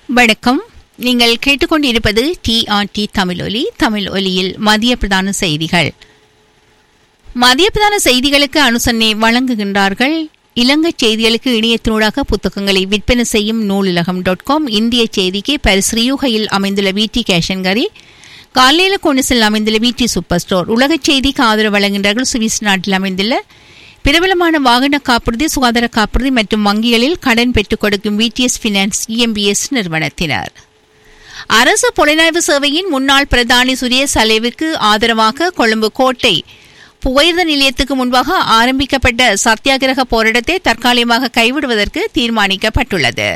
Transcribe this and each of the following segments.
வணக்கம் நீங்கள் கேட்டுக்கொண்டிருப்பது டிஆர்டி தமிழ் ஒலி தமிழ் ஒலியில் மதிய பிரதான செய்திகள் மதிய பிரதான செய்திகளுக்கு அனுசரணை வழங்குகின்றார்கள் இலங்கை செய்திகளுக்கு இணையத்தினூடாக புத்தகங்களை விற்பனை செய்யும் நூலுலகம் டாட் காம் இந்திய செய்திக்கு பரிஸ் ரியூகையில் அமைந்துள்ள விடி கேஷன்கரி காலையில கோணிசில் அமைந்துள்ள விடி சூப்பர் ஸ்டோர் உலகச் செய்திக்கு ஆதரவு வழங்குகின்றார்கள் சுவிஸ் நாட்டில் அமைந்துள்ள பிரபலமான வாகன காப்புறுதி சுகாதார காப்புறுதி மற்றும் வங்கிகளில் கடன் பெற்றுக் கொடுக்கும் விடிஎஸ் பினான்ஸ் இஎம்பிஎஸ் நிறுவனத்தினர் அரசு புலனாய்வு சேவையின் முன்னாள் பிரதானி சுரேஷ் அலேவிற்கு ஆதரவாக கொழும்பு கோட்டை புகையிரத நிலையத்துக்கு முன்பாக ஆரம்பிக்கப்பட்ட சத்தியாகிரக போராட்டத்தை தற்காலிகமாக கைவிடுவதற்கு தீர்மானிக்கப்பட்டுள்ளது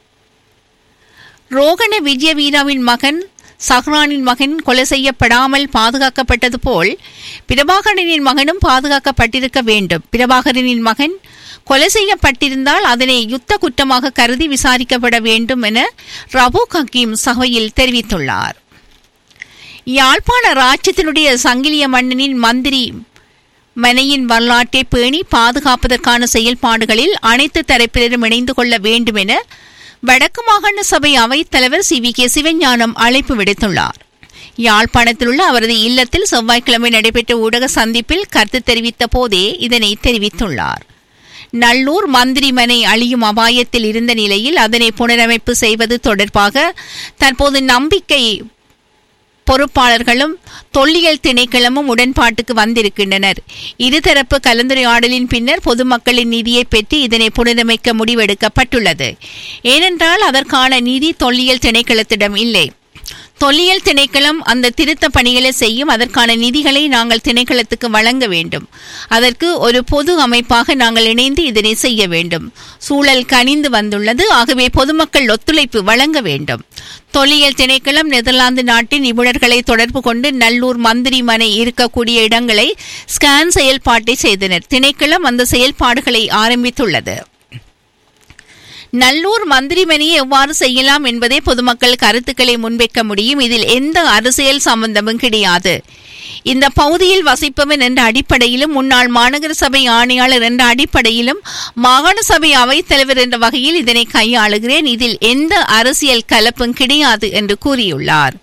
ரோகண விஜய வீராவின் மகன் சஹ்ரானின் மகன் கொலை செய்யப்படாமல் பாதுகாக்கப்பட்டது போல் பிரபாகரனின் மகனும் பாதுகாக்கப்பட்டிருக்க வேண்டும் பிரபாகரனின் மகன் கொலை செய்யப்பட்டிருந்தால் அதனை யுத்த குற்றமாக கருதி விசாரிக்கப்பட வேண்டும் என ரபு ஹக்கீம் சபையில் தெரிவித்துள்ளார் யாழ்ப்பாண ராஜ்யத்தினுடைய சங்கிலிய மன்னனின் மந்திரி மனையின் வரலாற்றை பேணி பாதுகாப்பதற்கான செயல்பாடுகளில் அனைத்து தரப்பினரும் இணைந்து கொள்ள வேண்டும் என வடக்கு மாகாண சபை அவைத் தலைவர் சி வி கே சிவஞானம் அழைப்பு விடுத்துள்ளார் யாழ்ப்பாணத்தில் உள்ள அவரது இல்லத்தில் செவ்வாய்க்கிழமை நடைபெற்ற ஊடக சந்திப்பில் கருத்து தெரிவித்த போதே இதனை தெரிவித்துள்ளார் நல்லூர் மந்திரிமனை அழியும் அபாயத்தில் இருந்த நிலையில் அதனை புனரமைப்பு செய்வது தொடர்பாக தற்போது நம்பிக்கை பொறுப்பாளர்களும் தொல்லியல் திணைக்களமும் உடன்பாட்டுக்கு வந்திருக்கின்றனர் இருதரப்பு கலந்துரையாடலின் பின்னர் பொதுமக்களின் நிதியை பெற்று இதனை புனரமைக்க முடிவெடுக்கப்பட்டுள்ளது ஏனென்றால் அதற்கான நிதி தொல்லியல் திணைக்களத்திடம் இல்லை தொல்லியல் திணைக்களம் அந்த திருத்த பணிகளை செய்யும் அதற்கான நிதிகளை நாங்கள் திணைக்களத்துக்கு வழங்க வேண்டும் அதற்கு ஒரு பொது அமைப்பாக நாங்கள் இணைந்து இதனை செய்ய வேண்டும் சூழல் கனிந்து வந்துள்ளது ஆகவே பொதுமக்கள் ஒத்துழைப்பு வழங்க வேண்டும் தொல்லியல் திணைக்களம் நெதர்லாந்து நாட்டின் நிபுணர்களை தொடர்பு கொண்டு நல்லூர் மந்திரி மனை இருக்கக்கூடிய இடங்களை ஸ்கேன் செயல்பாட்டை செய்தனர் திணைக்களம் அந்த செயல்பாடுகளை ஆரம்பித்துள்ளது நல்லூர் மந்திரிமனையை எவ்வாறு செய்யலாம் என்பதே பொதுமக்கள் கருத்துக்களை முன்வைக்க முடியும் இதில் எந்த அரசியல் சம்பந்தமும் கிடையாது இந்த பகுதியில் வசிப்பவன் என்ற அடிப்படையிலும் முன்னாள் மாநகர சபை ஆணையாளர் என்ற அடிப்படையிலும் மாகாண சபை அவைத்தலைவர் என்ற வகையில் இதனை கையாளுகிறேன் இதில் எந்த அரசியல் கலப்பும் கிடையாது என்று கூறியுள்ளார்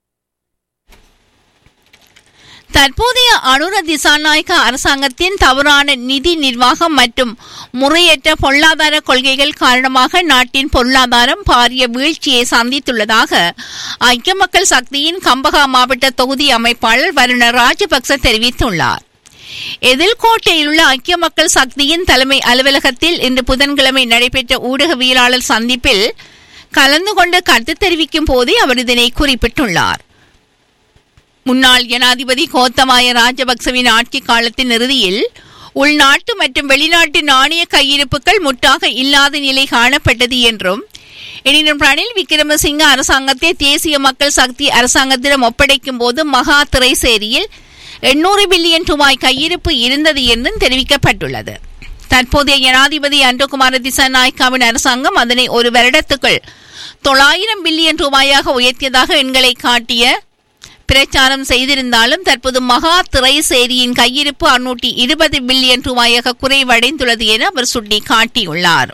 தற்போதைய அனுர திசாநாயக்க அரசாங்கத்தின் தவறான நிதி நிர்வாகம் மற்றும் முறையற்ற பொருளாதார கொள்கைகள் காரணமாக நாட்டின் பொருளாதாரம் பாரிய வீழ்ச்சியை சந்தித்துள்ளதாக ஐக்கிய மக்கள் சக்தியின் கம்பகா மாவட்ட தொகுதி அமைப்பாளர் வருண ராஜபக்ச தெரிவித்துள்ளார் எதிர்கோட்டையில் உள்ள ஐக்கிய மக்கள் சக்தியின் தலைமை அலுவலகத்தில் இன்று புதன்கிழமை நடைபெற்ற ஊடகவியலாளர் சந்திப்பில் கலந்து கொண்டு கருத்து தெரிவிக்கும் போதே அவர் இதனை குறிப்பிட்டுள்ளார் முன்னாள் ஜனாதிபதி கோத்தமாய ராஜபக்சவின் ஆட்சி காலத்தின் இறுதியில் உள்நாட்டு மற்றும் வெளிநாட்டு நாணய கையிருப்புகள் முற்றாக இல்லாத நிலை காணப்பட்டது என்றும் எனினும் ரணில் விக்ரமசிங்க அரசாங்கத்தை தேசிய மக்கள் சக்தி அரசாங்கத்திடம் ஒப்படைக்கும் போது மகா திரைசேரியில் எண்ணூறு பில்லியன் ரூபாய் கையிருப்பு இருந்தது என்றும் தெரிவிக்கப்பட்டுள்ளது தற்போதைய ஜனாதிபதி அன்றகுமார திசாநாயக்காவின் அரசாங்கம் அதனை ஒரு வருடத்துக்குள் தொள்ளாயிரம் பில்லியன் ரூபாயாக உயர்த்தியதாக எண்களை காட்டிய பிரச்சாரம் செய்திருந்தாலும் தற்போது மகா திரைசேரியின் கையிருப்பு அறுநூற்றி இருபது பில்லியன் ரூபாயாக குறைவடைந்துள்ளது என அவர் சுட்டி காட்டியுள்ளார்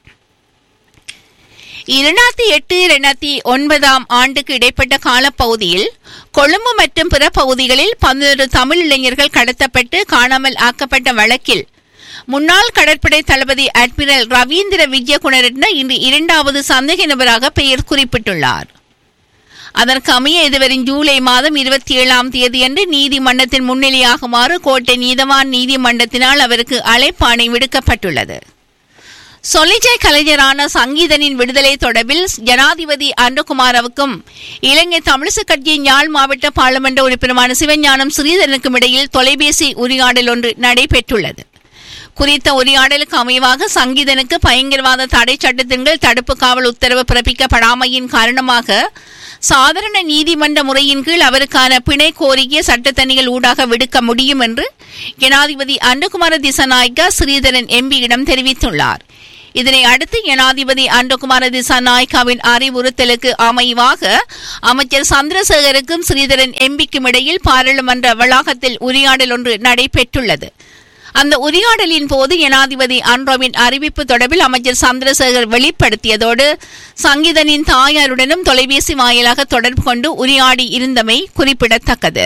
இரண்டாயிரத்தி எட்டு இரண்டாயிரத்தி ஒன்பதாம் ஆண்டுக்கு இடைப்பட்ட காலப்பகுதியில் கொழும்பு மற்றும் பிற பகுதிகளில் பதினொரு தமிழ் இளைஞர்கள் கடத்தப்பட்டு காணாமல் ஆக்கப்பட்ட வழக்கில் முன்னாள் கடற்படை தளபதி அட்மிரல் ரவீந்திர விஜயகுணரட்ன இன்று இரண்டாவது சந்தேக நபராக பெயர் குறிப்பிட்டுள்ளார் அதற்கு அமைய இதுவரும் ஜூலை மாதம் இருபத்தி ஏழாம் தேதியன்று நீதிமன்றத்தின் முன்னிலையாகுமாறு கோட்டை நீதவான் நீதிமன்றத்தினால் அவருக்கு அழைப்பாணை விடுக்கப்பட்டுள்ளது சொலிஜை கலைஞரான சங்கீதனின் விடுதலை தொடர்பில் ஜனாதிபதி அன்றகுமாரவுக்கும் இலங்கை தமிழிசை கட்சியின் யாழ் மாவட்ட பாராளுமன்ற உறுப்பினரான சிவஞானம் ஸ்ரீதரனுக்கும் இடையில் தொலைபேசி உரையாடல் ஒன்று நடைபெற்றுள்ளது குறித்த உரையாடலுக்கு அமைவாக சங்கீதனுக்கு பயங்கரவாத தடை சட்டத்தின் கீழ் தடுப்பு காவல் உத்தரவு பிறப்பிக்கப்படாமையின் காரணமாக சாதாரண நீதிமன்ற முறையின் கீழ் அவருக்கான பிணை கோரிக்கை சட்டத்தணிகள் ஊடாக விடுக்க முடியும் என்று ஜனாதிபதி அண்டகுமார திசநாயக்கா ஸ்ரீதரன் எம்பியிடம் தெரிவித்துள்ளார் இதனை அடுத்து ஜனாதிபதி அண்டகுமார திசாநாயக்காவின் அறிவுறுத்தலுக்கு அமைவாக அமைச்சர் சந்திரசேகருக்கும் ஸ்ரீதரன் எம்பிக்கும் இடையில் பாராளுமன்ற வளாகத்தில் உரையாடல் ஒன்று நடைபெற்றுள்ளது அந்த உரையாடலின் போது ஜனாதிபதி அன்ரோவின் அறிவிப்பு தொடர்பில் அமைச்சர் சந்திரசேகர் வெளிப்படுத்தியதோடு சங்கீதனின் தாயாருடனும் தொலைபேசி வாயிலாக தொடர்பு கொண்டு உரையாடி இருந்தமை குறிப்பிடத்தக்கது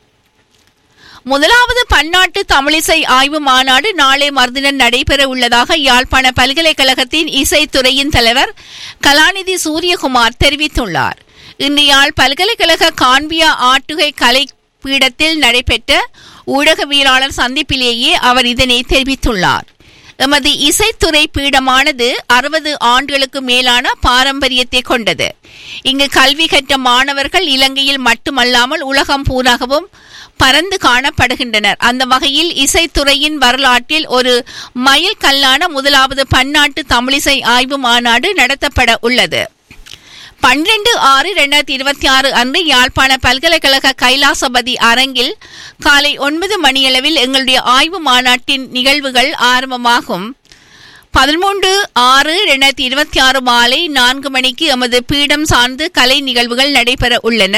முதலாவது பன்னாட்டு தமிழிசை ஆய்வு மாநாடு நாளை மறுதினம் நடைபெற உள்ளதாக யாழ்ப்பாண பல்கலைக்கழகத்தின் இசைத்துறையின் தலைவர் கலாநிதி சூரியகுமார் தெரிவித்துள்ளார் இன்று யாழ் பல்கலைக்கழக காண்பியா ஆட்டுகை கலை பீடத்தில் நடைபெற்ற ஊடகவியலாளர் சந்திப்பிலேயே அவர் இதனை தெரிவித்துள்ளார் எமது இசைத்துறை பீடமானது அறுபது ஆண்டுகளுக்கு மேலான பாரம்பரியத்தை கொண்டது இங்கு கல்வி கற்ற மாணவர்கள் இலங்கையில் மட்டுமல்லாமல் உலகம் பூராகவும் பறந்து காணப்படுகின்றனர் அந்த வகையில் இசைத்துறையின் வரலாற்றில் ஒரு மைல் கல்லான முதலாவது பன்னாட்டு தமிழிசை ஆய்வு மாநாடு நடத்தப்பட உள்ளது பன்னிரண்டு ஆறு இரண்டாயிரத்தி இருபத்தி ஆறு அன்று யாழ்ப்பாண பல்கலைக்கழக கைலாசபதி அரங்கில் காலை ஒன்பது மணியளவில் எங்களுடைய ஆய்வு மாநாட்டின் நிகழ்வுகள் ஆரம்பமாகும் பதிமூன்று ஆறு இரண்டாயிரத்தி இருபத்தி ஆறு மாலை நான்கு மணிக்கு எமது பீடம் சார்ந்து கலை நிகழ்வுகள் நடைபெற உள்ளன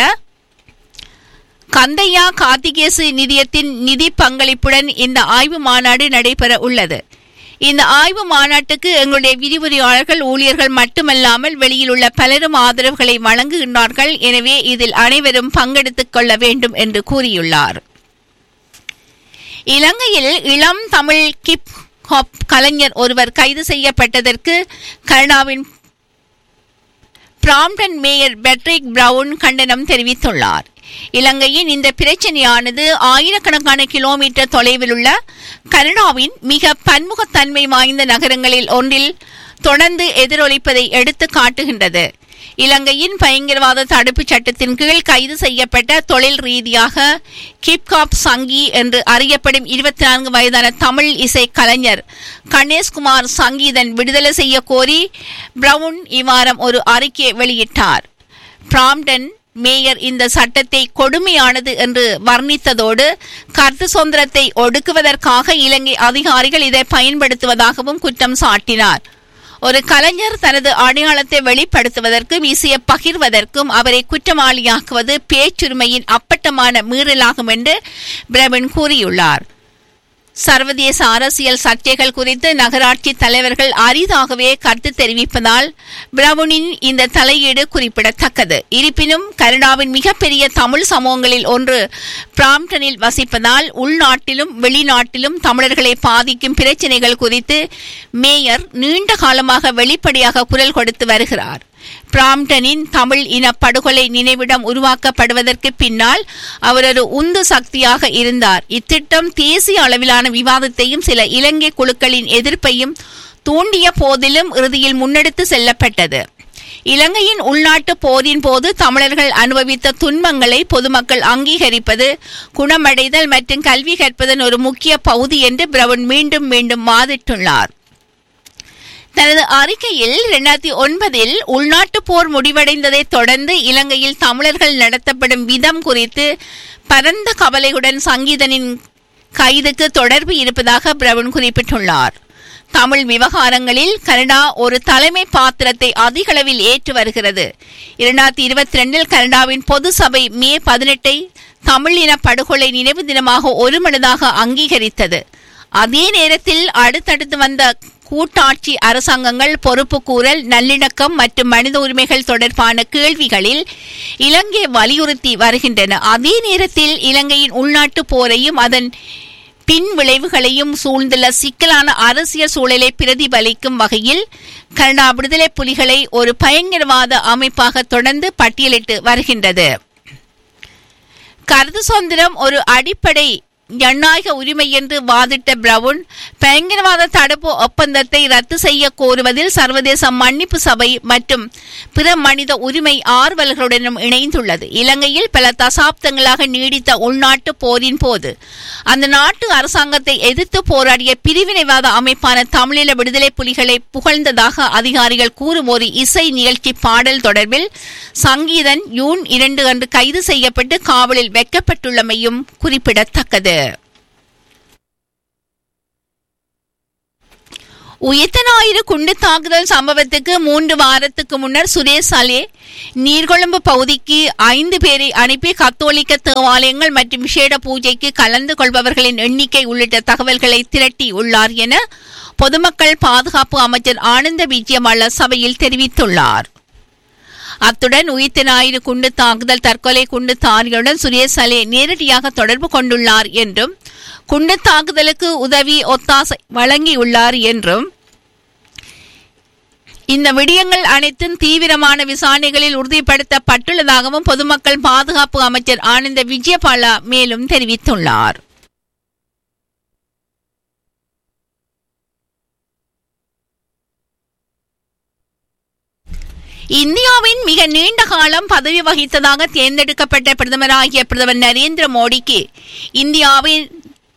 கந்தையா கார்த்திகேசு நிதியத்தின் நிதி பங்களிப்புடன் இந்த ஆய்வு மாநாடு நடைபெற உள்ளது இந்த ஆய்வு மாநாட்டுக்கு எங்களுடைய விரிவுரையாளர்கள் ஊழியர்கள் மட்டுமல்லாமல் வெளியில் உள்ள பலரும் ஆதரவுகளை வழங்குகின்றார்கள் எனவே இதில் அனைவரும் பங்கெடுத்துக் கொள்ள வேண்டும் என்று கூறியுள்ளார் இலங்கையில் இளம் தமிழ் கிப் ஹாப் கலைஞர் ஒருவர் கைது செய்யப்பட்டதற்கு கனடாவின் பிராம்டன் மேயர் பெட்ரிக் பிரவுன் கண்டனம் தெரிவித்துள்ளார் இலங்கையின் இந்த பிரச்சனையானது ஆயிரக்கணக்கான கிலோமீட்டர் தொலைவில் உள்ள கனடாவின் மிக பன்முகத்தன்மை வாய்ந்த நகரங்களில் ஒன்றில் தொடர்ந்து எதிரொலிப்பதை எடுத்து காட்டுகின்றது இலங்கையின் பயங்கரவாத தடுப்புச் சட்டத்தின் கீழ் கைது செய்யப்பட்ட தொழில் ரீதியாக கிப்காப் சங்கி என்று அறியப்படும் இருபத்தி நான்கு வயதான தமிழ் இசை கலைஞர் கணேஷ்குமார் சங்கீதன் விடுதலை செய்ய கோரி பிரவுன் இவ்வாரம் ஒரு அறிக்கையை வெளியிட்டார் பிராம்டன் மேயர் இந்த சட்டத்தை கொடுமையானது என்று வர்ணித்ததோடு கருத்து சுதந்திரத்தை ஒடுக்குவதற்காக இலங்கை அதிகாரிகள் இதை பயன்படுத்துவதாகவும் குற்றம் சாட்டினார் ஒரு கலைஞர் தனது அடையாளத்தை வெளிப்படுத்துவதற்கும் இசையை பகிர்வதற்கும் அவரை குற்றவாளியாக்குவது பேச்சுரிமையின் அப்பட்டமான மீறலாகும் என்று பிரவீன் கூறியுள்ளார் சர்வதேச அரசியல் சர்ச்சைகள் குறித்து நகராட்சி தலைவர்கள் அரிதாகவே கருத்து தெரிவிப்பதால் பிரவுனின் இந்த தலையீடு குறிப்பிடத்தக்கது இருப்பினும் கனடாவின் மிகப்பெரிய தமிழ் சமூகங்களில் ஒன்று பிராம்டனில் வசிப்பதால் உள்நாட்டிலும் வெளிநாட்டிலும் தமிழர்களை பாதிக்கும் பிரச்சினைகள் குறித்து மேயர் நீண்ட காலமாக வெளிப்படையாக குரல் கொடுத்து வருகிறார் பிராம்டனின் தமிழ் இன படுகொலை நினைவிடம் உருவாக்கப்படுவதற்கு பின்னால் அவர் ஒரு உந்து சக்தியாக இருந்தார் இத்திட்டம் தேசிய அளவிலான விவாதத்தையும் சில இலங்கை குழுக்களின் எதிர்ப்பையும் தூண்டிய போதிலும் இறுதியில் முன்னெடுத்து செல்லப்பட்டது இலங்கையின் உள்நாட்டு போரின் போது தமிழர்கள் அனுபவித்த துன்பங்களை பொதுமக்கள் அங்கீகரிப்பது குணமடைதல் மற்றும் கல்வி கற்பதன் ஒரு முக்கிய பகுதி என்று பிரவுன் மீண்டும் மீண்டும் வாதிட்டுள்ளார் தனது அறிக்கையில் இரண்டாயிரத்தி ஒன்பதில் உள்நாட்டு போர் முடிவடைந்ததை தொடர்ந்து இலங்கையில் தமிழர்கள் நடத்தப்படும் விதம் குறித்து பரந்த கவலையுடன் சங்கீதனின் கைதுக்கு தொடர்பு இருப்பதாக பிரவுன் குறிப்பிட்டுள்ளார் தமிழ் விவகாரங்களில் கனடா ஒரு தலைமை பாத்திரத்தை அதிகளவில் ஏற்று வருகிறது இரண்டாயிரத்தி இருபத்தி ரெண்டில் கனடாவின் பொது சபை மே பதினெட்டை தமிழ் இன படுகொலை நினைவு தினமாக ஒருமனதாக அங்கீகரித்தது அதே நேரத்தில் அடுத்தடுத்து வந்த கூட்டாட்சி அரசாங்கங்கள் பொறுப்பு கூறல் நல்லிணக்கம் மற்றும் மனித உரிமைகள் தொடர்பான கேள்விகளில் இலங்கை வலியுறுத்தி வருகின்றன அதே நேரத்தில் இலங்கையின் உள்நாட்டு போரையும் அதன் பின் விளைவுகளையும் சூழ்ந்துள்ள சிக்கலான அரசியல் சூழலை பிரதிபலிக்கும் வகையில் கனடா விடுதலை புலிகளை ஒரு பயங்கரவாத அமைப்பாக தொடர்ந்து பட்டியலிட்டு வருகின்றது கருத்து சுதந்திரம் ஒரு அடிப்படை ஜனநாயக உரிமை என்று வாதிட்ட பிரவுன் பயங்கரவாத தடுப்பு ஒப்பந்தத்தை ரத்து செய்ய கோருவதில் சர்வதேச மன்னிப்பு சபை மற்றும் பிற மனித உரிமை ஆர்வலர்களுடனும் இணைந்துள்ளது இலங்கையில் பல தசாப்தங்களாக நீடித்த உள்நாட்டு போரின் போது அந்த நாட்டு அரசாங்கத்தை எதிர்த்து போராடிய பிரிவினைவாத அமைப்பான தமிழீழ விடுதலை புலிகளை புகழ்ந்ததாக அதிகாரிகள் கூறும் ஒரு இசை நிகழ்ச்சி பாடல் தொடர்பில் சங்கீதன் ஜூன் இரண்டு அன்று கைது செய்யப்பட்டு காவலில் வைக்கப்பட்டுள்ளமையும் குறிப்பிடத்தக்கது உயிர்த்த ஞாயிறு குண்டு தாக்குதல் சம்பவத்துக்கு மூன்று வாரத்துக்கு முன்னர் சுரேஷ் அலே நீர்கொழும்பு பகுதிக்கு ஐந்து பேரை அனுப்பி கத்தோலிக்க தேவாலயங்கள் மற்றும் விசேட பூஜைக்கு கலந்து கொள்பவர்களின் எண்ணிக்கை உள்ளிட்ட தகவல்களை திரட்டி உள்ளார் என பொதுமக்கள் பாதுகாப்பு அமைச்சர் ஆனந்த விஜயமல்ல சபையில் தெரிவித்துள்ளார் அத்துடன் உயிர்த்த ஞாயிறு குண்டு தாக்குதல் தற்கொலை குண்டு தாரியுடன் சுரேஷ் அலே நேரடியாக தொடர்பு கொண்டுள்ளார் என்றும் குண்டு தாக்குதலுக்கு உதவி ஒத்தாசை வழங்கியுள்ளார் என்றும் இந்த விடயங்கள் அனைத்தும் தீவிரமான விசாரணைகளில் உறுதிப்படுத்தப்பட்டுள்ளதாகவும் பொதுமக்கள் பாதுகாப்பு அமைச்சர் ஆனந்த விஜயபாலா மேலும் தெரிவித்துள்ளார் இந்தியாவின் மிக நீண்ட காலம் பதவி வகித்ததாக தேர்ந்தெடுக்கப்பட்ட பிரதமராகிய பிரதமர் நரேந்திர மோடிக்கு இந்தியாவின்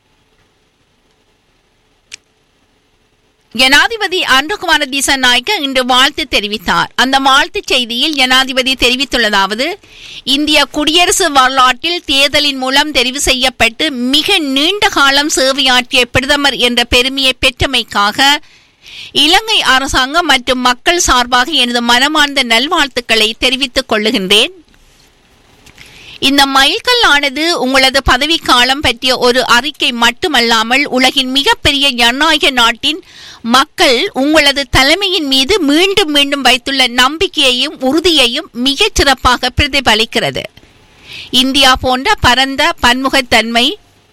ஜனாதிபதி அன்ருகுமார திசநாயக்க இன்று வாழ்த்து தெரிவித்தார் அந்த வாழ்த்து செய்தியில் ஜனாதிபதி தெரிவித்துள்ளதாவது இந்திய குடியரசு வரலாற்றில் தேர்தலின் மூலம் தெரிவு செய்யப்பட்டு மிக நீண்ட காலம் சேவையாற்றிய பிரதமர் என்ற பெருமையை பெற்றமைக்காக இலங்கை அரசாங்கம் மற்றும் மக்கள் சார்பாக எனது மனமார்ந்த நல்வாழ்த்துக்களை தெரிவித்துக் கொள்ளுகின்றேன் இந்த மைல்கல் ஆனது உங்களது பதவிக்காலம் பற்றிய ஒரு அறிக்கை மட்டுமல்லாமல் உலகின் மிகப்பெரிய ஜனநாயக நாட்டின் மக்கள் உங்களது தலைமையின் மீது மீண்டும் மீண்டும் வைத்துள்ள நம்பிக்கையையும் உறுதியையும் மிகச் சிறப்பாக பிரதிபலிக்கிறது இந்தியா போன்ற பரந்த பன்முகத்தன்மை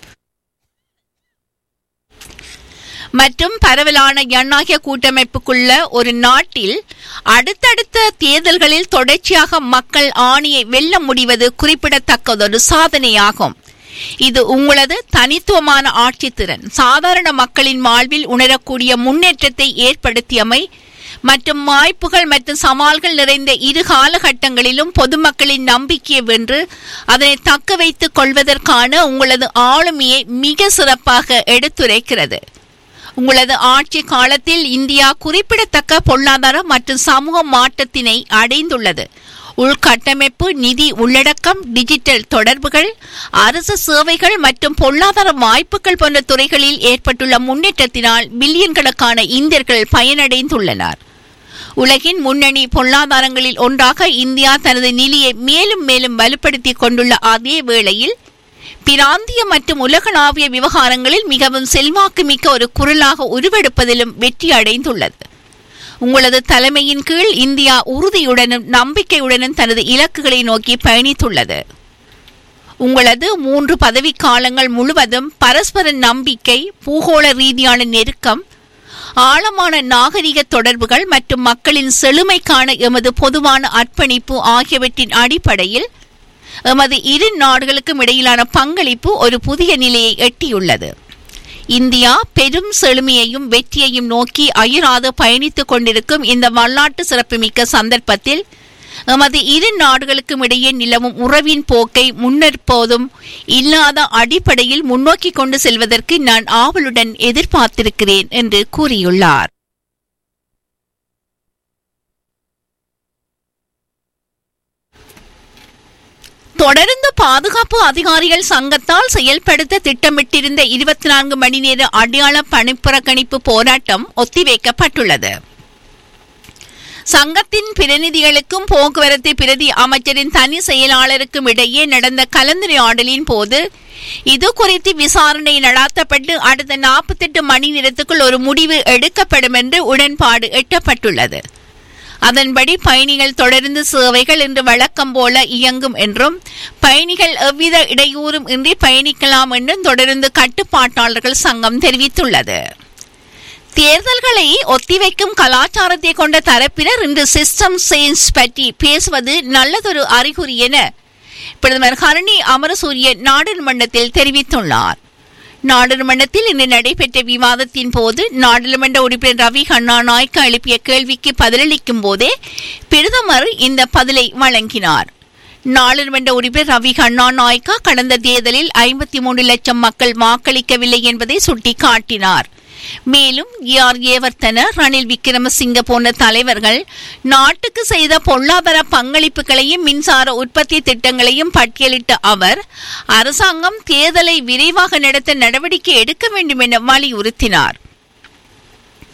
மற்றும் பரவலான ஜனநாயக கூட்டமைப்புக்குள்ள ஒரு நாட்டில் அடுத்தடுத்த தேர்தல்களில் தொடர்ச்சியாக மக்கள் ஆணையை வெல்ல முடிவது குறிப்பிடத்தக்கதொரு சாதனையாகும் இது உங்களது தனித்துவமான ஆட்சித்திறன் சாதாரண மக்களின் வாழ்வில் உணரக்கூடிய முன்னேற்றத்தை ஏற்படுத்தியமை மற்றும் வாய்ப்புகள் மற்றும் சவால்கள் நிறைந்த இரு காலகட்டங்களிலும் பொதுமக்களின் நம்பிக்கையை வென்று அதனை தக்க வைத்துக் கொள்வதற்கான உங்களது ஆளுமையை மிக சிறப்பாக எடுத்துரைக்கிறது உங்களது ஆட்சி காலத்தில் இந்தியா குறிப்பிடத்தக்க பொருளாதார மற்றும் சமூக மாற்றத்தினை அடைந்துள்ளது உள்கட்டமைப்பு நிதி உள்ளடக்கம் டிஜிட்டல் தொடர்புகள் அரசு சேவைகள் மற்றும் பொருளாதார வாய்ப்புகள் போன்ற துறைகளில் ஏற்பட்டுள்ள முன்னேற்றத்தினால் பில்லியன் இந்தியர்கள் பயனடைந்துள்ளனர் உலகின் முன்னணி பொருளாதாரங்களில் ஒன்றாக இந்தியா தனது நிலையை மேலும் மேலும் வலுப்படுத்திக் கொண்டுள்ள அதே வேளையில் பிராந்திய மற்றும் உலகளாவிய விவகாரங்களில் மிகவும் செல்வாக்கு மிக்க ஒரு குரலாக உருவெடுப்பதிலும் வெற்றி அடைந்துள்ளது உங்களது தலைமையின் கீழ் இந்தியா உறுதியுடனும் நம்பிக்கையுடனும் தனது இலக்குகளை நோக்கி பயணித்துள்ளது உங்களது மூன்று பதவிக்காலங்கள் முழுவதும் பரஸ்பர நம்பிக்கை பூகோள ரீதியான நெருக்கம் ஆழமான நாகரிக தொடர்புகள் மற்றும் மக்களின் செழுமைக்கான எமது பொதுவான அர்ப்பணிப்பு ஆகியவற்றின் அடிப்படையில் எமது இரு நாடுகளுக்கும் இடையிலான பங்களிப்பு ஒரு புதிய நிலையை எட்டியுள்ளது இந்தியா பெரும் செழுமையையும் வெற்றியையும் நோக்கி அயராது பயணித்துக் கொண்டிருக்கும் இந்த வரலாற்று சிறப்புமிக்க சந்தர்ப்பத்தில் எமது இரு நாடுகளுக்கும் இடையே நிலவும் உறவின் போக்கை முன்னெப்போதும் இல்லாத அடிப்படையில் முன்னோக்கி கொண்டு செல்வதற்கு நான் ஆவலுடன் எதிர்பார்த்திருக்கிறேன் என்று கூறியுள்ளார் தொடர்ந்து பாதுகாப்பு அதிகாரிகள் சங்கத்தால் செயல்படுத்த திட்டமிட்டிருந்த இருபத்தி நான்கு மணி நேர அடையாள பணிப்புறக்கணிப்பு போராட்டம் ஒத்திவைக்கப்பட்டுள்ளது சங்கத்தின் பிரதிநிதிகளுக்கும் போக்குவரத்து பிரதி அமைச்சரின் தனி செயலாளருக்கும் இடையே நடந்த கலந்துரையாடலின் போது இது குறித்து விசாரணை நடாத்தப்பட்டு அடுத்த நாற்பத்தெட்டு மணி நேரத்துக்குள் ஒரு முடிவு எடுக்கப்படும் என்று உடன்பாடு எட்டப்பட்டுள்ளது அதன்படி பயணிகள் தொடர்ந்து சேவைகள் இன்று வழக்கம் போல இயங்கும் என்றும் பயணிகள் எவ்வித இடையூறும் இன்றி பயணிக்கலாம் என்றும் தொடர்ந்து கட்டுப்பாட்டாளர்கள் சங்கம் தெரிவித்துள்ளது தேர்தல்களை ஒத்திவைக்கும் கலாச்சாரத்தை கொண்ட தரப்பினர் இன்று சிஸ்டம் சேஞ்ச் பற்றி பேசுவது நல்லதொரு அறிகுறி என பிரதமர் ஹரணி அமரசூரிய நாடாளுமன்றத்தில் தெரிவித்துள்ளார் நாடாளுமன்றத்தில் இன்று நடைபெற்ற விவாதத்தின் போது நாடாளுமன்ற உறுப்பினர் ரவி கண்ணா நாய்க்கு எழுப்பிய கேள்விக்கு பதிலளிக்கும் போதே பிரதமர் இந்த பதிலை வழங்கினார் நாடாளுமன்ற உறுப்பினர் ரவி கண்ணா நாய்க்கா கடந்த தேர்தலில் ஐம்பத்தி மூன்று லட்சம் மக்கள் வாக்களிக்கவில்லை என்பதை சுட்டிக்காட்டினார் மேலும் ஆர் ஏவர்த்தன ரணில் விக்ரமசிங்க போன்ற தலைவர்கள் நாட்டுக்கு செய்த பொருளாதார பங்களிப்புகளையும் மின்சார உற்பத்தி திட்டங்களையும் பட்டியலிட்ட அவர் அரசாங்கம் தேர்தலை விரைவாக நடத்த நடவடிக்கை எடுக்க வேண்டும் என வலியுறுத்தினார்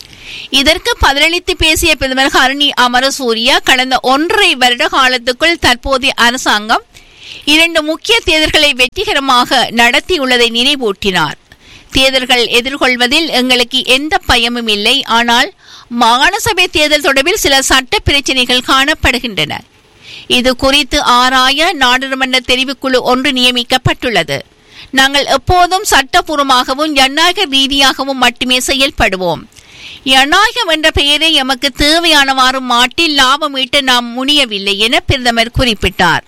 இதற்கு பதிலளித்து பேசிய பிரதமர் ஹரணி அமரசூரியா கடந்த ஒன்றரை வருட காலத்துக்குள் தற்போதைய அரசாங்கம் இரண்டு முக்கிய தேர்தல்களை வெற்றிகரமாக நடத்தியுள்ளதை நினைவூட்டினார் தேர்தல்கள் எதிர்கொள்வதில் எங்களுக்கு எந்த பயமும் இல்லை ஆனால் மாகாண சபை தேர்தல் தொடர்பில் சில சட்ட பிரச்சினைகள் காணப்படுகின்றன இது குறித்து ஆராய நாடாளுமன்ற தெரிவுக்குழு ஒன்று நியமிக்கப்பட்டுள்ளது நாங்கள் எப்போதும் சட்டபூர்வமாகவும் ஜனநாயக ரீதியாகவும் மட்டுமே செயல்படுவோம் ஜனநாயகம் என்ற பெயரை எமக்கு தேவையானவாறு மாட்டில் லாபம் ஈட்ட நாம் முனியவில்லை என பிரதமர் குறிப்பிட்டார்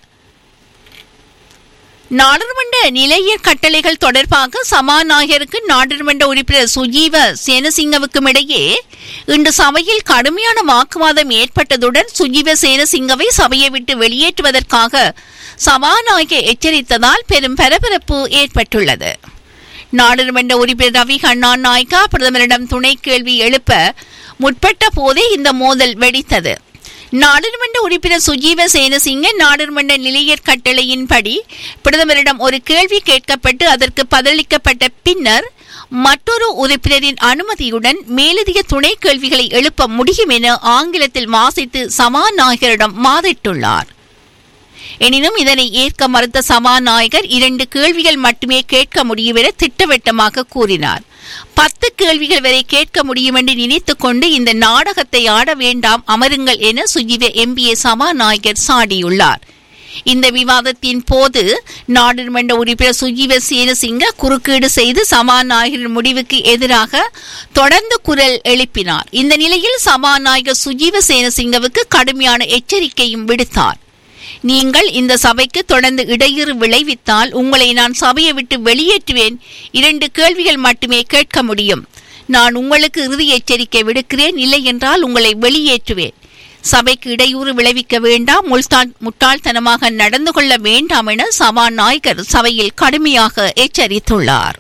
நாடாளுமன்ற நிலைய கட்டளைகள் தொடர்பாக சபாநாயகருக்கு நாடாளுமன்ற உறுப்பினர் சுஜீவ சேனசிங்கவுக்கும் இடையே இன்று சபையில் கடுமையான வாக்குவாதம் ஏற்பட்டதுடன் சுஜீவ சேனசிங்கவை சபையை விட்டு வெளியேற்றுவதற்காக சபாநாயகர் எச்சரித்ததால் பெரும் பரபரப்பு ஏற்பட்டுள்ளது நாடாளுமன்ற உறுப்பினர் ரவி கண்ணா நாயக்கா பிரதமரிடம் துணை கேள்வி எழுப்ப முற்பட்ட போதே இந்த மோதல் வெடித்தது நாடாளுமன்ற உறுப்பினர் சுஜீவ சேனசிங்க நாடாளுமன்ற நிலையற் கட்டளையின்படி பிரதமரிடம் ஒரு கேள்வி கேட்கப்பட்டு அதற்கு பதிலளிக்கப்பட்ட பின்னர் மற்றொரு உறுப்பினரின் அனுமதியுடன் மேலதிக துணை கேள்விகளை எழுப்ப முடியும் என ஆங்கிலத்தில் வாசித்து சபாநாயகரிடம் வாதிட்டுள்ளார் எனினும் இதனை ஏற்க மறுத்த சபாநாயகர் இரண்டு கேள்விகள் மட்டுமே கேட்க முடியும் என திட்டவட்டமாக கூறினார் பத்து கேள்விகள் வரை கேட்க முடியும் என்று நினைத்துக் கொண்டு இந்த நாடகத்தை ஆட வேண்டாம் அமருங்கள் என சுஜித எம்பிஏ சபாநாயகர் சாடியுள்ளார் இந்த விவாதத்தின் போது நாடாளுமன்ற உறுப்பினர் சுஜீவ சேனசிங்க குறுக்கீடு செய்து சபாநாயகரின் முடிவுக்கு எதிராக தொடர்ந்து குரல் எழுப்பினார் இந்த நிலையில் சபாநாயகர் சுஜீவ சேனசிங்கவுக்கு கடுமையான எச்சரிக்கையும் விடுத்தார் நீங்கள் இந்த சபைக்கு தொடர்ந்து இடையூறு விளைவித்தால் உங்களை நான் சபையை விட்டு வெளியேற்றுவேன் இரண்டு கேள்விகள் மட்டுமே கேட்க முடியும் நான் உங்களுக்கு இறுதி எச்சரிக்கை விடுக்கிறேன் இல்லை என்றால் உங்களை வெளியேற்றுவேன் சபைக்கு இடையூறு விளைவிக்க வேண்டாம் முல்தான் முட்டாள்தனமாக நடந்து கொள்ள வேண்டாம் என சபாநாயகர் சபையில் கடுமையாக எச்சரித்துள்ளார்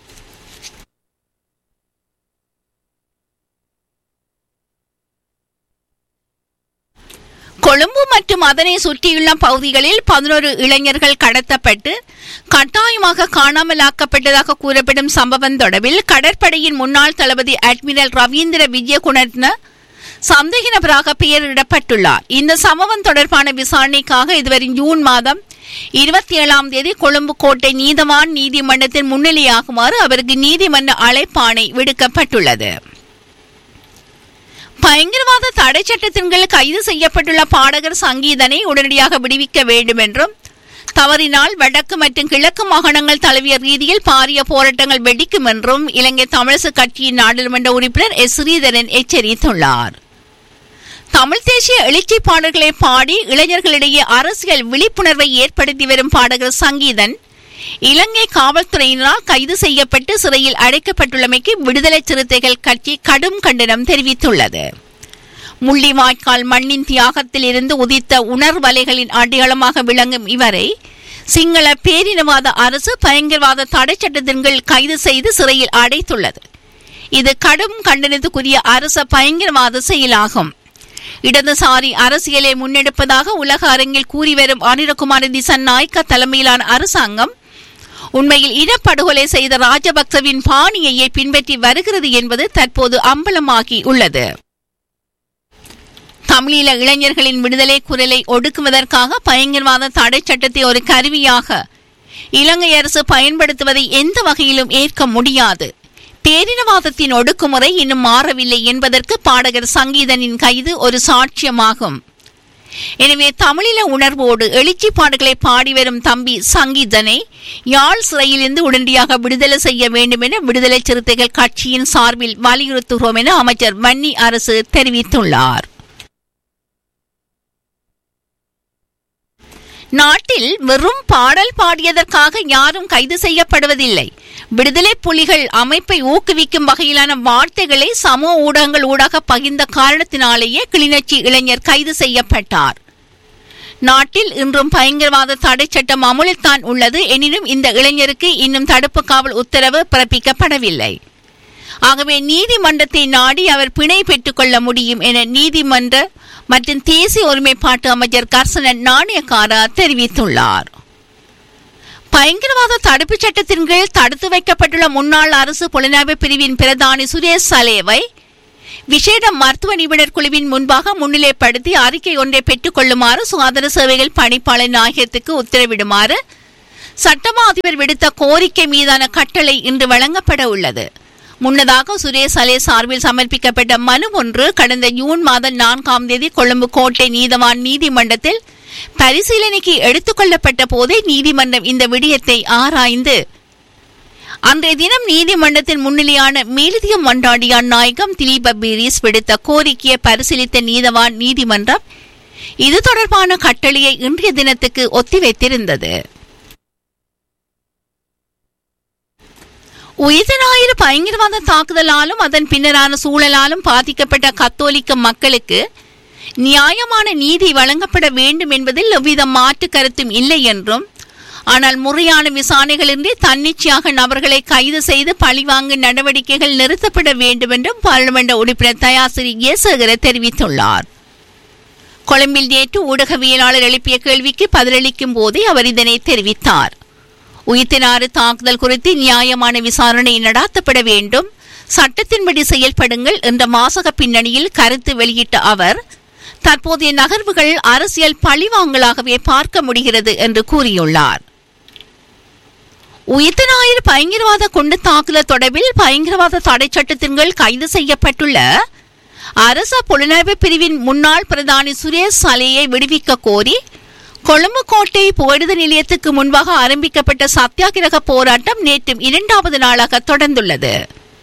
கொழும்பு மற்றும் அதனை சுற்றியுள்ள பகுதிகளில் பதினோரு இளைஞர்கள் கடத்தப்பட்டு கட்டாயமாக காணாமலாக்கப்பட்டதாக கூறப்படும் சம்பவம் தொடர்பில் கடற்படையின் முன்னாள் தளபதி அட்மிரல் ரவீந்திர விஜயகுணர்ன சந்தேக நபராக பெயரிடப்பட்டுள்ளார் இந்த சம்பவம் தொடர்பான விசாரணைக்காக இதுவரை ஜூன் மாதம் இருபத்தி ஏழாம் தேதி கொழும்பு கோட்டை நீதவான் நீதிமன்றத்தில் முன்னிலையாகுமாறு அவருக்கு நீதிமன்ற அழைப்பாணை விடுக்கப்பட்டுள்ளது பயங்கரவாத தடை சட்டத்தின் கீழ் கைது செய்யப்பட்டுள்ள பாடகர் சங்கீதனை உடனடியாக விடுவிக்க வேண்டும் என்றும் தவறினால் வடக்கு மற்றும் கிழக்கு மாகாணங்கள் தழுவிய ரீதியில் பாரிய போராட்டங்கள் வெடிக்கும் என்றும் இலங்கை தமிழரசு கட்சியின் நாடாளுமன்ற உறுப்பினர் எஸ் ஸ்ரீதரன் எச்சரித்துள்ளார் தமிழ் தேசிய எழுச்சி பாடல்களை பாடி இளைஞர்களிடையே அரசியல் விழிப்புணர்வை ஏற்படுத்தி வரும் பாடகர் சங்கீதன் இலங்கை காவல்துறையினரால் கைது செய்யப்பட்டு சிறையில் அடைக்கப்பட்டுள்ளமைக்கு விடுதலை சிறுத்தைகள் கட்சி கடும் கண்டனம் தெரிவித்துள்ளது முள்ளிவாய்க்கால் மண்ணின் தியாகத்தில் இருந்து உதித்த உணர்வலைகளின் அடையாளமாக விளங்கும் இவரை சிங்கள பேரினவாத அரசு பயங்கரவாத தடை சட்டத்தின் கீழ் கைது செய்து சிறையில் அடைத்துள்ளது இது கடும் கண்டனத்துக்குரிய அரச பயங்கரவாத செயலாகும் இடதுசாரி அரசியலை முன்னெடுப்பதாக உலக அரங்கில் கூறி வரும் அனிரகுமார திசன் நாய்க்கா தலைமையிலான அரசாங்கம் உண்மையில் இனப்படுகொலை செய்த ராஜபக்சவின் பாணியையே பின்பற்றி வருகிறது என்பது தற்போது அம்பலமாகி உள்ளது தமிழீழ இளைஞர்களின் விடுதலை குரலை ஒடுக்குவதற்காக பயங்கரவாத தடை சட்டத்தை ஒரு கருவியாக இலங்கை அரசு பயன்படுத்துவதை எந்த வகையிலும் ஏற்க முடியாது பேரினவாதத்தின் ஒடுக்குமுறை இன்னும் மாறவில்லை என்பதற்கு பாடகர் சங்கீதனின் கைது ஒரு சாட்சியமாகும் எனவே தமிழில உணர்வோடு எழுச்சி பாடுகளை பாடி வரும் தம்பி சங்கீதனை யாழ் சிறையிலிருந்து உடனடியாக விடுதலை செய்ய வேண்டும் என விடுதலை சிறுத்தைகள் கட்சியின் சார்பில் வலியுறுத்துகிறோம் என அமைச்சர் மன்னி அரசு தெரிவித்துள்ளார் நாட்டில் வெறும் பாடல் பாடியதற்காக யாரும் கைது செய்யப்படுவதில்லை விடுதலை புலிகள் அமைப்பை ஊக்குவிக்கும் வகையிலான வார்த்தைகளை சமூக ஊடகங்கள் ஊடாக பகிர்ந்த காரணத்தினாலேயே கிளிநொச்சி இளைஞர் கைது செய்யப்பட்டார் நாட்டில் இன்றும் பயங்கரவாத தடை சட்டம் அமுலில் தான் உள்ளது எனினும் இந்த இளைஞருக்கு இன்னும் தடுப்பு காவல் உத்தரவு பிறப்பிக்கப்படவில்லை ஆகவே நீதிமன்றத்தை நாடி அவர் பிணை பெற்றுக் கொள்ள முடியும் என நீதிமன்ற மற்றும் தேசிய ஒருமைப்பாட்டு அமைச்சர் கர்சனன் நாணயக்காரா தெரிவித்துள்ளார் பயங்கரவாத தடுப்புச் சட்டத்தின் கீழ் தடுத்து வைக்கப்பட்டுள்ள முன்னாள் அரசு புலனாய்வு பிரிவின் பிரதானி சுரேஷ் சலேவை விசேட மருத்துவ நிபுணர் குழுவின் முன்பாக முன்னிலைப்படுத்தி அறிக்கை ஒன்றை பெற்றுக் கொள்ளுமாறு சுகாதார சேவைகள் பணிப்பாளர் நாயகத்துக்கு உத்தரவிடுமாறு சட்டமா அதிபர் விடுத்த கோரிக்கை மீதான கட்டளை இன்று வழங்கப்பட உள்ளது முன்னதாக சுரேஷ் அலே சார்பில் சமர்ப்பிக்கப்பட்ட மனு ஒன்று கடந்த ஜூன் மாதம் நான்காம் தேதி கொழும்பு கோட்டை நீதவான் நீதிமன்றத்தில் பரிசீலனைக்கு எடுத்துக் கொள்ளப்பட்ட போதே நீதிமன்றம் இந்த விடயத்தை ஆராய்ந்து அன்றைய தினம் நீதிமன்றத்தின் முன்னிலையான மேலதிக மன்றாடியான் நாயகம் திலீப பீரிஸ் விடுத்த கோரிக்கையை பரிசீலித்த நீதவான் நீதிமன்றம் இது தொடர்பான கட்டளையை இன்றைய தினத்துக்கு ஒத்திவைத்திருந்தது உயிர் ஞாயிறு பயங்கரவாத தாக்குதலாலும் அதன் பின்னரான சூழலாலும் பாதிக்கப்பட்ட கத்தோலிக்க மக்களுக்கு நியாயமான நீதி வழங்கப்பட வேண்டும் என்பதில் எவ்வித மாற்று கருத்தும் இல்லை என்றும் ஆனால் முறையான விசாரணைகளின்றி தன்னிச்சையாக நபர்களை கைது செய்து பழிவாங்கும் நடவடிக்கைகள் நிறுத்தப்பட வேண்டும் என்றும் பாராளுமன்ற உறுப்பினர் தயாசிரி ஏசகர தெரிவித்துள்ளார் கொழும்பில் நேற்று ஊடகவியலாளர் எழுப்பிய கேள்விக்கு பதிலளிக்கும் போதே அவர் இதனை தெரிவித்தார் உயிர்த்தினாறு தாக்குதல் குறித்து நியாயமான விசாரணை நடாத்தப்பட வேண்டும் சட்டத்தின்படி செயல்படுங்கள் என்ற மாசக பின்னணியில் கருத்து வெளியிட்ட அவர் தற்போதைய நகர்வுகள் அரசியல் பழிவாங்கலாகவே பார்க்க முடிகிறது என்று கூறியுள்ளார் உயிர்த்த ஞாயிறு பயங்கரவாத குண்டு தாக்குதல் தொடர்பில் பயங்கரவாத தடை சட்டத்தின் கீழ் கைது செய்யப்பட்டுள்ள அரச புலனாய்வு பிரிவின் முன்னாள் பிரதானி சுரேஷ் சலையை விடுவிக்க கோரி கொழும்பு கோட்டை புகழுத நிலையத்துக்கு முன்பாக ஆரம்பிக்கப்பட்ட சத்தியாகிரக போராட்டம் நேற்றும் இரண்டாவது நாளாக தொடர்ந்துள்ளது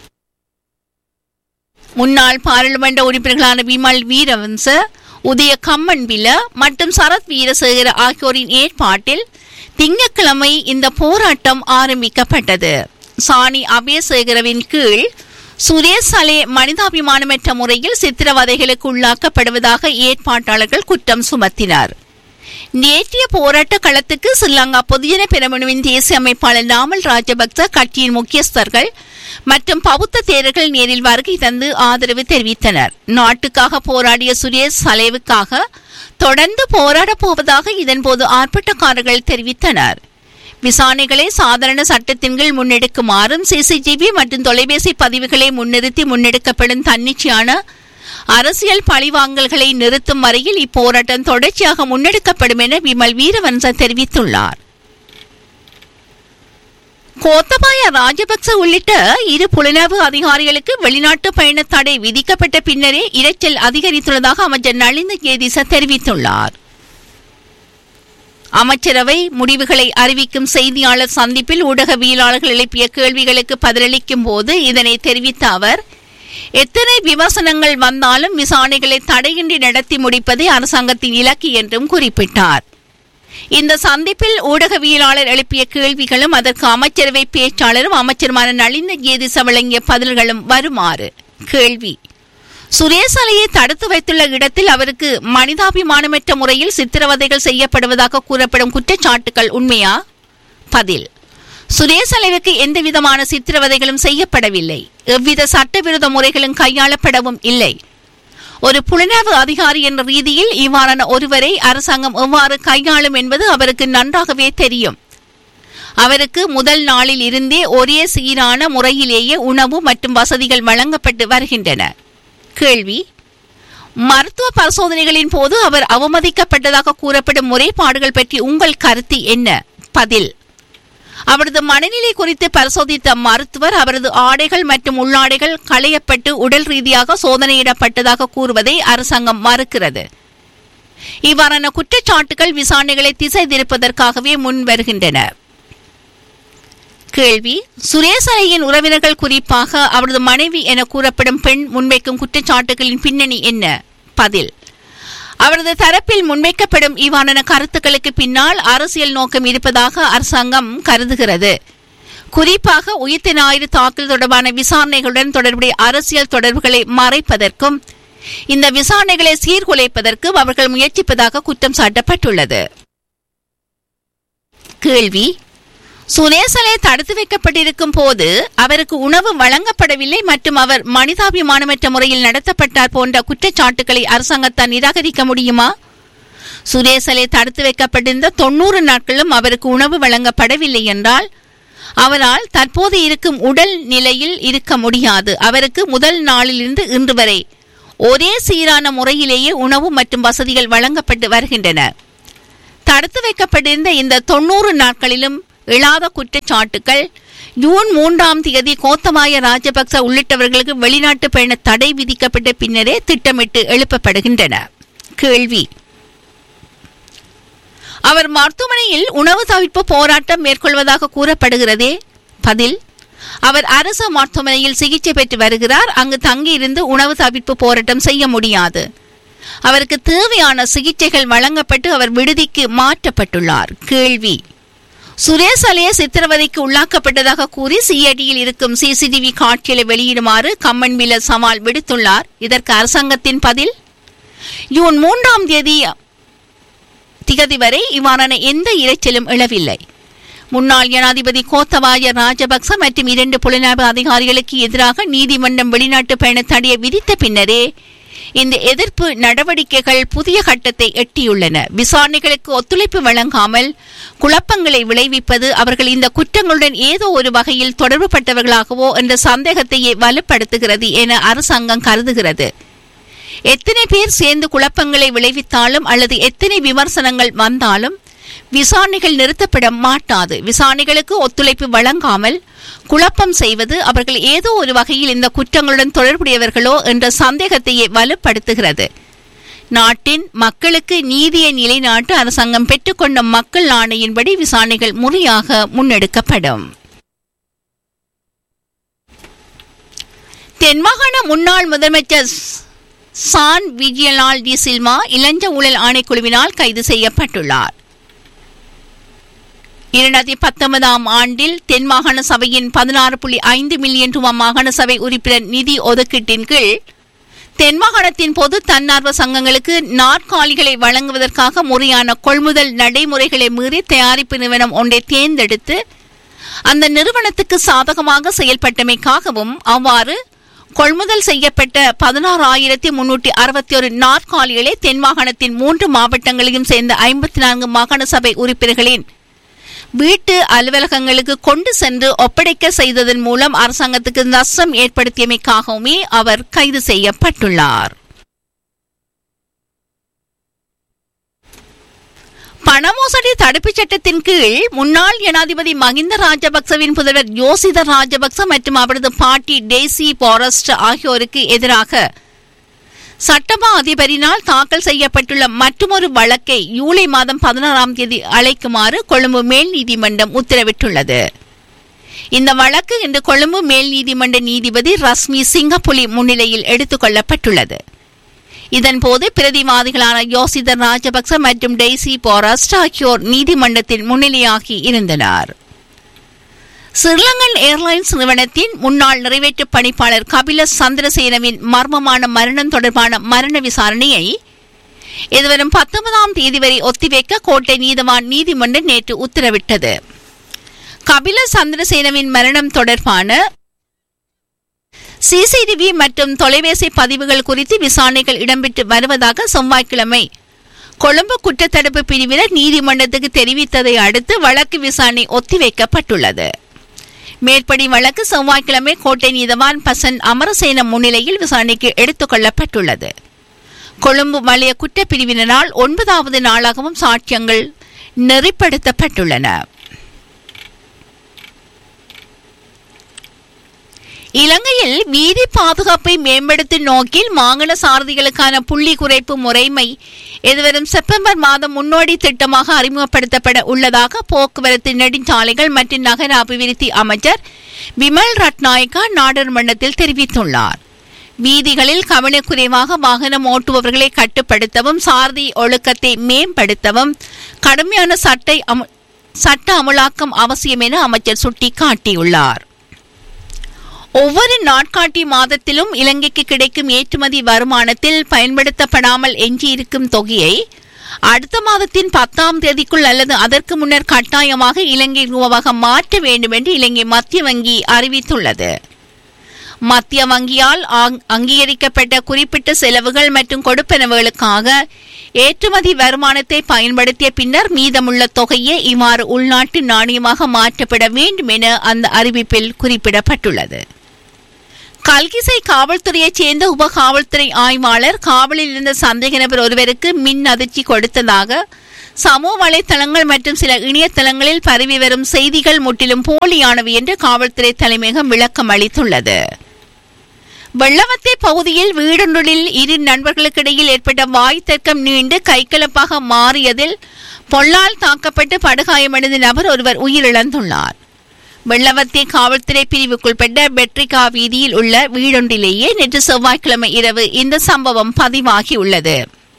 முன்னாள் பாராளுமன்ற உறுப்பினர்களான விமல் வீரவன்ச உதய கம்மன் பில மற்றும் சரத் வீரசேகர ஆகியோரின் ஏற்பாட்டில் திங்கட்கிழமை இந்த போராட்டம் ஆரம்பிக்கப்பட்டது சாணி அபயசேகரவின் கீழ் சுரேஷ் சலே மனிதாபிமானமற்ற முறையில் சித்திரவதைகளுக்கு உள்ளாக்கப்படுவதாக ஏற்பாட்டாளர்கள் குற்றம் சுமத்தினார் நேற்றைய போராட்ட களத்துக்கு ஸ்ரீலங்கா பொதுஜன பெரமுனவின் தேசிய அமைப்பாளர் நாமல் ராஜபக்ச கட்சியின் முக்கியஸ்தர்கள் மற்றும் பௌத்த தேரர்கள் நேரில் வருகை தந்து ஆதரவு தெரிவித்தனர் நாட்டுக்காக போராடிய சுரேஷ் சலேவுக்காக தொடர்ந்து போராடப் போவதாக இதன்போது ஆர்ப்பாட்டக்காரர்கள் தெரிவித்தனர் விசாரணைகளை சாதாரண சட்டத்தின் கீழ் முன்னெடுக்குமாறும் சிசிடிவி மற்றும் தொலைபேசி பதிவுகளை முன்னிறுத்தி முன்னெடுக்கப்படும் தன்னிச்சையான அரசியல் பழிவாங்கல்களை நிறுத்தும் வரையில் இப்போராட்டம் தொடர்ச்சியாக முன்னெடுக்கப்படும் என விமல் வீரவன்ச தெரிவித்துள்ளார் கோத்தபாய ராஜபக்ச உள்ளிட்ட இரு புலனாய்வு அதிகாரிகளுக்கு வெளிநாட்டு பயண தடை விதிக்கப்பட்ட பின்னரே இரைச்சல் அதிகரித்துள்ளதாக அமைச்சர் நளிந்த கேதிச தெரிவித்துள்ளார் அமைச்சரவை முடிவுகளை அறிவிக்கும் செய்தியாளர் சந்திப்பில் ஊடகவியலாளர்கள் எழுப்பிய கேள்விகளுக்கு பதிலளிக்கும் போது இதனை தெரிவித்த அவர் எத்தனை விமர்சனங்கள் வந்தாலும் விசாரணைகளை தடையின்றி நடத்தி முடிப்பதே அரசாங்கத்தின் இலக்கு என்றும் குறிப்பிட்டார் இந்த சந்திப்பில் ஊடகவியலாளர் எழுப்பிய கேள்விகளும் அதற்கு அமைச்சரவை பேச்சாளரும் அமைச்சருமான நளிந்த கேதிச வழங்கிய பதில்களும் வருமாறு கேள்வி சுரேஷ் அலையை தடுத்து வைத்துள்ள இடத்தில் அவருக்கு மனிதாபிமானமற்ற முறையில் சித்திரவதைகள் செய்யப்படுவதாக கூறப்படும் குற்றச்சாட்டுகள் உண்மையா பதில் சுரேஷ் அலைவுக்கு எந்த விதமான சித்திரவதைகளும் செய்யப்படவில்லை எவ்வித சட்டவிரோத முறைகளும் கையாளப்படவும் இல்லை ஒரு புலனாய்வு அதிகாரி என்ற ரீதியில் இவ்வாறான ஒருவரை அரசாங்கம் எவ்வாறு கையாளும் என்பது அவருக்கு நன்றாகவே தெரியும் அவருக்கு முதல் நாளில் இருந்தே ஒரே சீரான முறையிலேயே உணவு மற்றும் வசதிகள் வழங்கப்பட்டு வருகின்றன கேள்வி மருத்துவ பரிசோதனைகளின் போது அவர் அவமதிக்கப்பட்டதாக கூறப்படும் முறைப்பாடுகள் பற்றி உங்கள் கருத்து என்ன பதில் அவரது மனநிலை குறித்து பரிசோதித்த மருத்துவர் அவரது ஆடைகள் மற்றும் உள்ளாடைகள் களையப்பட்டு உடல் ரீதியாக சோதனையிடப்பட்டதாக கூறுவதை அரசாங்கம் மறுக்கிறது இவ்வாறான குற்றச்சாட்டுகள் விசாரணைகளை திசை திருப்பதற்காகவே முன் வருகின்றன கேள்வி சுரேஷ் அலையின் உறவினர்கள் குறிப்பாக அவரது மனைவி என கூறப்படும் பெண் முன்வைக்கும் குற்றச்சாட்டுகளின் பின்னணி என்ன பதில் அவரது தரப்பில் முன்வைக்கப்படும் இவ்வாறான கருத்துக்களுக்கு பின்னால் அரசியல் நோக்கம் இருப்பதாக அரசாங்கம் கருதுகிறது குறிப்பாக உயிர்த்த ஞாயிறு தாக்கல் தொடர்பான விசாரணைகளுடன் தொடர்புடைய அரசியல் தொடர்புகளை மறைப்பதற்கும் இந்த விசாரணைகளை சீர்குலைப்பதற்கும் அவர்கள் முயற்சிப்பதாக குற்றம் சாட்டப்பட்டுள்ளது கேள்வி சுரேசலை தடுத்து வைக்கப்பட்டிருக்கும் போது அவருக்கு உணவு வழங்கப்படவில்லை மற்றும் அவர் மனிதாபிமானமற்ற முறையில் நடத்தப்பட்டார் போன்ற குற்றச்சாட்டுகளை அரசாங்கத்தால் நிராகரிக்க முடியுமா சுரேசலை தடுத்து வைக்கப்பட்டிருந்த தொன்னூறு நாட்களும் அவருக்கு உணவு வழங்கப்படவில்லை என்றால் அவரால் தற்போது இருக்கும் உடல் நிலையில் இருக்க முடியாது அவருக்கு முதல் நாளிலிருந்து இன்று வரை ஒரே சீரான முறையிலேயே உணவு மற்றும் வசதிகள் வழங்கப்பட்டு வருகின்றன தடுத்து வைக்கப்பட்டிருந்த இந்த தொன்னூறு நாட்களிலும் எழாத குற்றச்சாட்டுகள் ஜூன் மூன்றாம் தேதி கோத்தபாய ராஜபக்ச உள்ளிட்டவர்களுக்கு வெளிநாட்டு பயண தடை விதிக்கப்பட்ட பின்னரே திட்டமிட்டு எழுப்பப்படுகின்றன கேள்வி அவர் மருத்துவமனையில் உணவு தவிர்ப்பு போராட்டம் மேற்கொள்வதாக கூறப்படுகிறதே பதில் அவர் அரசு மருத்துவமனையில் சிகிச்சை பெற்று வருகிறார் அங்கு தங்கியிருந்து உணவு தவிர்ப்பு போராட்டம் செய்ய முடியாது அவருக்கு தேவையான சிகிச்சைகள் வழங்கப்பட்டு அவர் விடுதிக்கு மாற்றப்பட்டுள்ளார் கேள்வி சுரேஷ் அலைய சித்திரவதைக்கு உள்ளாக்கப்பட்டதாக கூறி சிஐடியில் இருக்கும் சிசிடிவி காட்சிகளை வெளியிடுமாறு கம்மன்வில சவால் விடுத்துள்ளார் இதற்கு அரசாங்கத்தின் பதில் ஜூன் மூன்றாம் தேதி திகதி வரை இவ்வாறான எந்த இரைச்சலும் எழவில்லை முன்னாள் ஜனாதிபதி கோத்தபாய ராஜபக்ச மற்றும் இரண்டு புலனாய்வு அதிகாரிகளுக்கு எதிராக நீதிமன்றம் வெளிநாட்டு பயண தடையை விதித்த பின்னரே இந்த எதிர்ப்பு நடவடிக்கைகள் புதிய கட்டத்தை எட்டியுள்ளன விசாரணைகளுக்கு ஒத்துழைப்பு வழங்காமல் குழப்பங்களை விளைவிப்பது அவர்கள் இந்த குற்றங்களுடன் ஏதோ ஒரு வகையில் தொடர்புபட்டவர்களாகவோ என்ற சந்தேகத்தையே வலுப்படுத்துகிறது என அரசாங்கம் கருதுகிறது எத்தனை பேர் சேர்ந்து குழப்பங்களை விளைவித்தாலும் அல்லது எத்தனை விமர்சனங்கள் வந்தாலும் விசாரணைகள் நிறுத்தப்பட மாட்டாது விசாரணைகளுக்கு ஒத்துழைப்பு வழங்காமல் குழப்பம் செய்வது அவர்கள் ஏதோ ஒரு வகையில் இந்த குற்றங்களுடன் தொடர்புடையவர்களோ என்ற சந்தேகத்தையே வலுப்படுத்துகிறது நாட்டின் மக்களுக்கு நீதியை நிலைநாட்டு அரசாங்கம் பெற்றுக்கொண்ட மக்கள் ஆணையின்படி விசாரணைகள் முறையாக முன்னெடுக்கப்படும் தென்மாகாண முன்னாள் முதலமைச்சர் சான் விஜயலால் டி சில்மா இளஞ்ச ஊழல் ஆணைக்குழுவினால் கைது செய்யப்பட்டுள்ளார் இரண்டாயிரத்தி பத்தொன்பதாம் ஆண்டில் தென் மாகாண சபையின் பதினாறு புள்ளி ஐந்து மில்லியன் ரூபாய் மாகாண சபை உறுப்பினர் நிதி ஒதுக்கீட்டின் கீழ் தென் மாகாணத்தின் பொது தன்னார்வ சங்கங்களுக்கு நாற்காலிகளை வழங்குவதற்காக முறையான கொள்முதல் நடைமுறைகளை மீறி தயாரிப்பு நிறுவனம் ஒன்றை தேர்ந்தெடுத்து அந்த நிறுவனத்துக்கு சாதகமாக செயல்பட்டமைக்காகவும் அவ்வாறு கொள்முதல் செய்யப்பட்ட பதினாறு ஆயிரத்தி முன்னூற்றி அறுபத்தி ஒரு நாற்காலிகளை தென் மாகாணத்தின் மூன்று மாவட்டங்களையும் சேர்ந்த ஐம்பத்தி நான்கு மாகாண சபை உறுப்பினர்களின் வீட்டு அலுவலகங்களுக்கு கொண்டு சென்று ஒப்படைக்க செய்ததன் மூலம் அரசாங்கத்துக்கு நஷ்டம் ஏற்படுத்தியமைக்காகவுமே அவர் கைது செய்யப்பட்டுள்ளார் பணமோசடி தடுப்புச் சட்டத்தின் கீழ் முன்னாள் ஜனாதிபதி மகிந்த ராஜபக்சவின் புதல்வர் யோசித ராஜபக்ச மற்றும் அவரது பாட்டி டேசி பாரஸ்ட் ஆகியோருக்கு எதிராக சட்டமா அதிபரினால் தாக்கல் செய்யப்பட்டுள்ள மற்றொரு வழக்கை ஜூலை மாதம் பதினாறாம் தேதி அழைக்குமாறு கொழும்பு மேல் நீதிமன்றம் உத்தரவிட்டுள்ளது இந்த வழக்கு இன்று கொழும்பு மேல் நீதிமன்ற நீதிபதி ரஸ்மி சிங்கப்புலி முன்னிலையில் எடுத்துக் கொள்ளப்பட்டுள்ளது இதன்போது பிரதிவாதிகளான யோசிதர் ராஜபக்ச மற்றும் டெய்சி போராஸ்ட் ஆகியோர் நீதிமன்றத்தில் முன்னிலையாகி இருந்தனர் ஸ்ரீலங்கன் ஏர்லைன்ஸ் நிறுவனத்தின் முன்னாள் நிறைவேற்று பணிப்பாளர் கபில சந்திரசேனவின் மர்மமான மரணம் தொடர்பான மரண விசாரணையை எதிர்வரும் பத்தொன்பதாம் தேதி வரை ஒத்திவைக்க கோட்டை நீதவான் நீதிமன்றம் நேற்று உத்தரவிட்டது கபில சந்திரசேனவின் மரணம் தொடர்பான சிசிடிவி மற்றும் தொலைபேசி பதிவுகள் குறித்து விசாரணைகள் இடம்பெற்று வருவதாக செவ்வாய்க்கிழமை கொழும்பு குற்றத்தடுப்பு பிரிவினர் நீதிமன்றத்துக்கு தெரிவித்ததை அடுத்து வழக்கு விசாரணை ஒத்திவைக்கப்பட்டுள்ளது மேற்படி வழக்கு செவ்வாய்க்கிழமை கோட்டை நீதவான் பசன் அமரசேன முன்னிலையில் விசாரணைக்கு எடுத்துக் கொள்ளப்பட்டுள்ளது கொழும்பு வலய குற்றப்பிரிவினரால் ஒன்பதாவது நாளாகவும் சாட்சியங்கள் நெறிப்படுத்தப்பட்டுள்ளன இலங்கையில் வீதி பாதுகாப்பை மேம்படுத்தும் நோக்கில் மாநில சாரதிகளுக்கான புள்ளி குறைப்பு முறைமை எதிர்வரும் செப்டம்பர் மாதம் முன்னோடி திட்டமாக அறிமுகப்படுத்தப்பட உள்ளதாக போக்குவரத்து நெடுஞ்சாலைகள் மற்றும் நகர அபிவிருத்தி அமைச்சர் விமல் ரட்நாயக்கா நாடாளுமன்றத்தில் தெரிவித்துள்ளார் வீதிகளில் கவனக்குறைவாக வாகனம் ஓட்டுபவர்களை கட்டுப்படுத்தவும் சாரதி ஒழுக்கத்தை மேம்படுத்தவும் கடுமையான சட்டை அமு சட்ட அமலாக்கம் அவசியம் என அமைச்சர் சுட்டிக்காட்டியுள்ளார் ஒவ்வொரு நாட்காட்டி மாதத்திலும் இலங்கைக்கு கிடைக்கும் ஏற்றுமதி வருமானத்தில் பயன்படுத்தப்படாமல் எஞ்சியிருக்கும் தொகையை அடுத்த மாதத்தின் பத்தாம் தேதிக்குள் அல்லது அதற்கு முன்னர் கட்டாயமாக இலங்கை ரூபாவாக மாற்ற வேண்டும் என்று இலங்கை மத்திய வங்கி அறிவித்துள்ளது மத்திய வங்கியால் அங்- அங்கீகரிக்கப்பட்ட குறிப்பிட்ட செலவுகள் மற்றும் கொடுப்பனவுகளுக்காக ஏற்றுமதி வருமானத்தை பயன்படுத்திய பின்னர் மீதமுள்ள தொகையை இவ்வாறு உள்நாட்டு நாணயமாக மாற்றப்பட வேண்டும் என அந்த அறிவிப்பில் குறிப்பிடப்பட்டுள்ளது கல்கிசை காவல்துறையைச் சேர்ந்த உப காவல்துறை ஆய்வாளர் காவலில் இருந்த சந்தேக நபர் ஒருவருக்கு மின் அதிர்ச்சி கொடுத்ததாக சமூக வலைத்தளங்கள் மற்றும் சில இணையதளங்களில் பரவி வரும் செய்திகள் முற்றிலும் போலியானவை என்று காவல்துறை தலைமையகம் விளக்கம் அளித்துள்ளது வெள்ளவத்தை பகுதியில் வீடொன்றில் இரு நண்பர்களுக்கிடையில் ஏற்பட்ட வாய் தர்க்கம் நீண்டு கைகலப்பாக மாறியதில் பொல்லால் தாக்கப்பட்டு படுகாயமடைந்த நபர் ஒருவர் உயிரிழந்துள்ளார் வெள்ளவத்தை காவல்துறை பிரிவுக்குட்பட்ட பெட்ரிகா வீதியில் உள்ள வீடொன்றிலேயே நேற்று செவ்வாய்க்கிழமை இரவு இந்த சம்பவம் பதிவாகியுள்ளது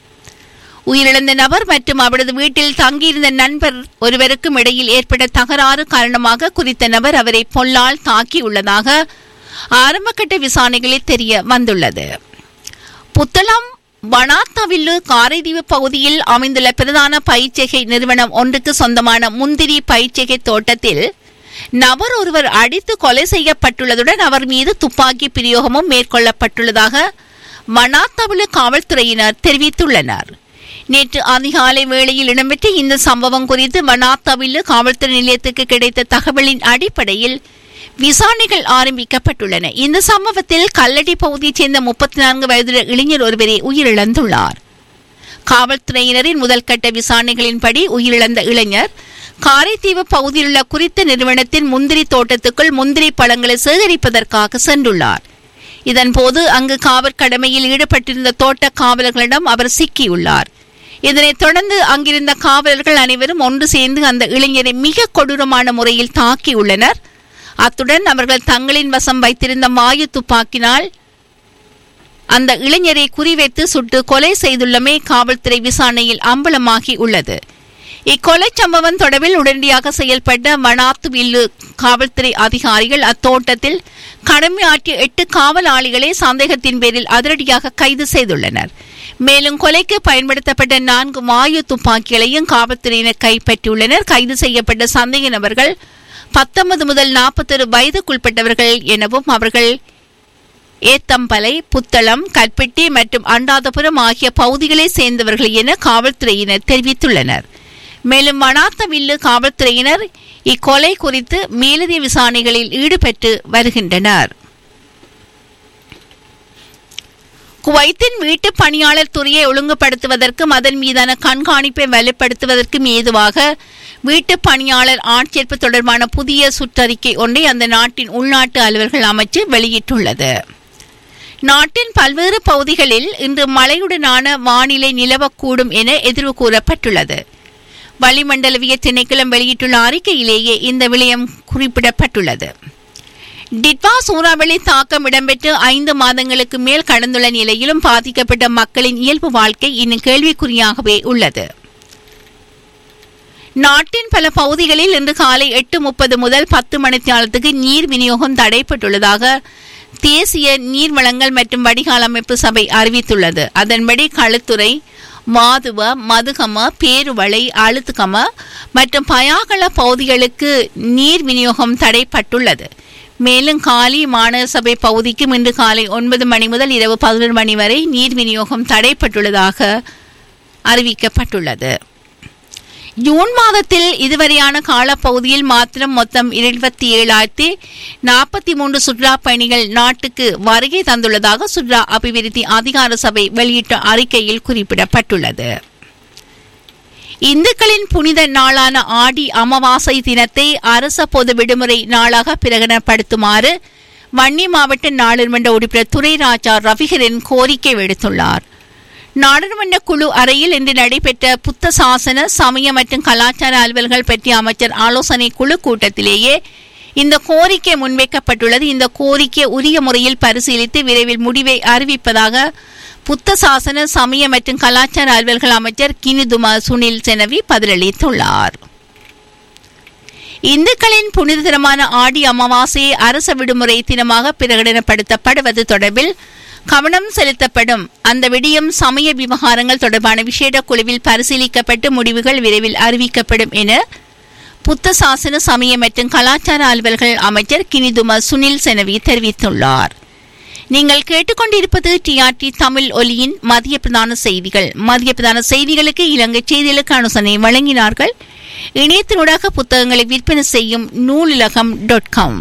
உயிரிழந்த நபர் மற்றும் அவரது வீட்டில் தங்கியிருந்த நண்பர் ஒருவருக்கும் இடையில் ஏற்பட்ட தகராறு காரணமாக குறித்த நபர் அவரை பொல்லால் தாக்கியுள்ளதாக ஆரம்பகட்ட விசாரணைகளில் தெரிய வந்துள்ளது புத்தளம் வனாத்தவில்லு காரைதீவு பகுதியில் அமைந்துள்ள பிரதான பயிற்சிகை நிறுவனம் ஒன்றுக்கு சொந்தமான முந்திரி பயிற்சிகை தோட்டத்தில் நபர் ஒருவர் அடித்து கொலை செய்யப்பட்டுள்ளதுடன் அவர் மீது துப்பாக்கி பிரயோகமும் மேற்கொள்ளப்பட்டுள்ளதாக வனாத்தவில்லு காவல்துறையினர் தெரிவித்துள்ளனர் நேற்று அதிகாலை வேளையில் இடம்பெற்ற இந்த சம்பவம் குறித்து வனாத்தவில்லு காவல்துறை நிலையத்துக்கு கிடைத்த தகவலின் அடிப்படையில் விசாரணைகள் ஆரம்பிக்கப்பட்டுள்ளன இந்த சம்பவத்தில் கல்லடி பகுதியைச் சேர்ந்த முப்பத்தி நான்கு வயதுள்ள இளைஞர் ஒருவரே உயிரிழந்துள்ளார் காவல்துறையினரின் முதல் கட்ட விசாரணைகளின்படி உயிரிழந்த இளைஞர் காரைதீவு பகுதியில் உள்ள குறித்த நிறுவனத்தின் முந்திரி தோட்டத்துக்குள் முந்திரி பழங்களை சேகரிப்பதற்காக சென்றுள்ளார் இதன்போது அங்கு காவற் கடமையில் ஈடுபட்டிருந்த தோட்ட காவலர்களிடம் அவர் சிக்கியுள்ளார் இதனைத் தொடர்ந்து அங்கிருந்த காவலர்கள் அனைவரும் ஒன்று சேர்ந்து அந்த இளைஞரை மிக கொடூரமான முறையில் தாக்கியுள்ளனர் அத்துடன் அவர்கள் தங்களின் வசம் வைத்திருந்த வாயு துப்பாக்கினால் அந்த இளைஞரை குறிவைத்து சுட்டு கொலை செய்துள்ளமை காவல்துறை விசாரணையில் அம்பலமாகி உள்ளது இக்கொலை சம்பவம் தொடர்பில் உடனடியாக செயல்பட்ட மனாத்து வில்லு காவல்துறை அதிகாரிகள் அத்தோட்டத்தில் கடமையாற்றிய எட்டு காவலாளிகளை சந்தேகத்தின் பேரில் அதிரடியாக கைது செய்துள்ளனர் மேலும் கொலைக்கு பயன்படுத்தப்பட்ட நான்கு வாயு துப்பாக்கிகளையும் காவல்துறையினர் கைப்பற்றியுள்ளனர் கைது செய்யப்பட்ட சந்தேக நபர்கள் பத்தொன்பது முதல் நாற்பத்தொரு வயதுக்குட்பட்டவர்கள் எனவும் அவர்கள் ஏத்தம்பலை புத்தளம் கல்பெட்டி மற்றும் அண்டாதபுரம் ஆகிய பகுதிகளை சேர்ந்தவர்கள் என காவல்துறையினர் தெரிவித்துள்ளனர் மேலும் மனாத்தவில்லு காவல்துறையினர் இக்கொலை குறித்து மேலதிக விசாரணைகளில் ஈடுபட்டு வருகின்றனர் குவைத்தின் வீட்டு பணியாளர் துறையை ஒழுங்குபடுத்துவதற்கும் அதன் மீதான கண்காணிப்பை வலுப்படுத்துவதற்கும் ஏதுவாக வீட்டு பணியாளர் ஆட்சேர்ப்பு தொடர்பான புதிய சுற்றறிக்கை ஒன்றை அந்த நாட்டின் உள்நாட்டு அலுவல்கள் அமைச்சு வெளியிட்டுள்ளது நாட்டின் பல்வேறு பகுதிகளில் இன்று மழையுடனான வானிலை நிலவக்கூடும் என எதிர்வு கூறப்பட்டுள்ளது வளிமண்டலவிய திணைக்களம் வெளியிட்டுள்ள அறிக்கையிலேயே இந்த விடயம் குறிப்பிடப்பட்டுள்ளது டிட்வா சூறாவளி தாக்கம் இடம்பெற்று ஐந்து மாதங்களுக்கு மேல் கடந்துள்ள நிலையிலும் பாதிக்கப்பட்ட மக்களின் இயல்பு வாழ்க்கை இன்னும் கேள்விக்குறியாகவே உள்ளது நாட்டின் பல பகுதிகளில் இன்று காலை எட்டு முப்பது முதல் பத்து மணித்தியாலத்துக்கு நீர் விநியோகம் தடைப்பட்டுள்ளதாக தேசிய நீர் வளங்கள் மற்றும் வடிகால் அமைப்பு சபை அறிவித்துள்ளது அதன்படி களுத்துறை மாதுவ மதுகம பேருவளை அழுத்துகம மற்றும் பயாகல பகுதிகளுக்கு நீர் விநியோகம் தடைப்பட்டுள்ளது மேலும் காலி மாநகர சபை பகுதிக்கும் இன்று காலை ஒன்பது மணி முதல் இரவு பதினொரு மணி வரை நீர் விநியோகம் தடைப்பட்டுள்ளதாக அறிவிக்கப்பட்டுள்ளது ஜூன் மாதத்தில் இதுவரையான காலப்பகுதியில் மாத்திரம் மொத்தம் இருபத்தி ஏழாயிரத்தி நாற்பத்தி மூன்று சுற்றுலா பயணிகள் நாட்டுக்கு வருகை தந்துள்ளதாக சுற்றுலா அபிவிருத்தி அதிகார சபை வெளியிட்ட அறிக்கையில் குறிப்பிடப்பட்டுள்ளது இந்துக்களின் புனித நாளான ஆடி அமாவாசை தினத்தை அரச பொது விடுமுறை நாளாக பிரகடனப்படுத்துமாறு வன்னி மாவட்ட நாடாளுமன்ற உறுப்பினர் துரைராஜா ரவிகரன் கோரிக்கை விடுத்துள்ளார் நாடாளுமன்ற குழு அறையில் இன்று நடைபெற்ற புத்த சாசன சமய மற்றும் கலாச்சார அலுவல்கள் பற்றிய அமைச்சர் ஆலோசனை குழு கூட்டத்திலேயே இந்த கோரிக்கை முன்வைக்கப்பட்டுள்ளது இந்த கோரிக்கை உரிய முறையில் பரிசீலித்து விரைவில் முடிவை அறிவிப்பதாக புத்த சாசன சமய மற்றும் கலாச்சார அலுவல்கள் அமைச்சர் கினிதுமா சுனில் செனவி பதிலளித்துள்ளார் இந்துக்களின் புனித தினமான ஆடி அமாவாசையை அரச விடுமுறை தினமாக பிரகடனப்படுத்தப்படுவது தொடர்பில் கவனம் செலுத்தப்படும் அந்த விடயம் சமய விவகாரங்கள் தொடர்பான விசேட குழுவில் பரிசீலிக்கப்பட்டு முடிவுகள் விரைவில் அறிவிக்கப்படும் என புத்த சாசன சமய மற்றும் கலாச்சார அலுவல்கள் அமைச்சர் கினிதும சுனில் செனவி தெரிவித்துள்ளார் நீங்கள் கேட்டுக்கொண்டிருப்பது டிஆர்டி தமிழ் ஒலியின் மதிய பிரதான செய்திகள் மதிய பிரதான செய்திகளுக்கு இலங்கை செய்திகளுக்கு அனுசரணை வழங்கினார்கள் இணையத்தினூடாக புத்தகங்களை விற்பனை செய்யும் நூலிலகம் டாட் காம்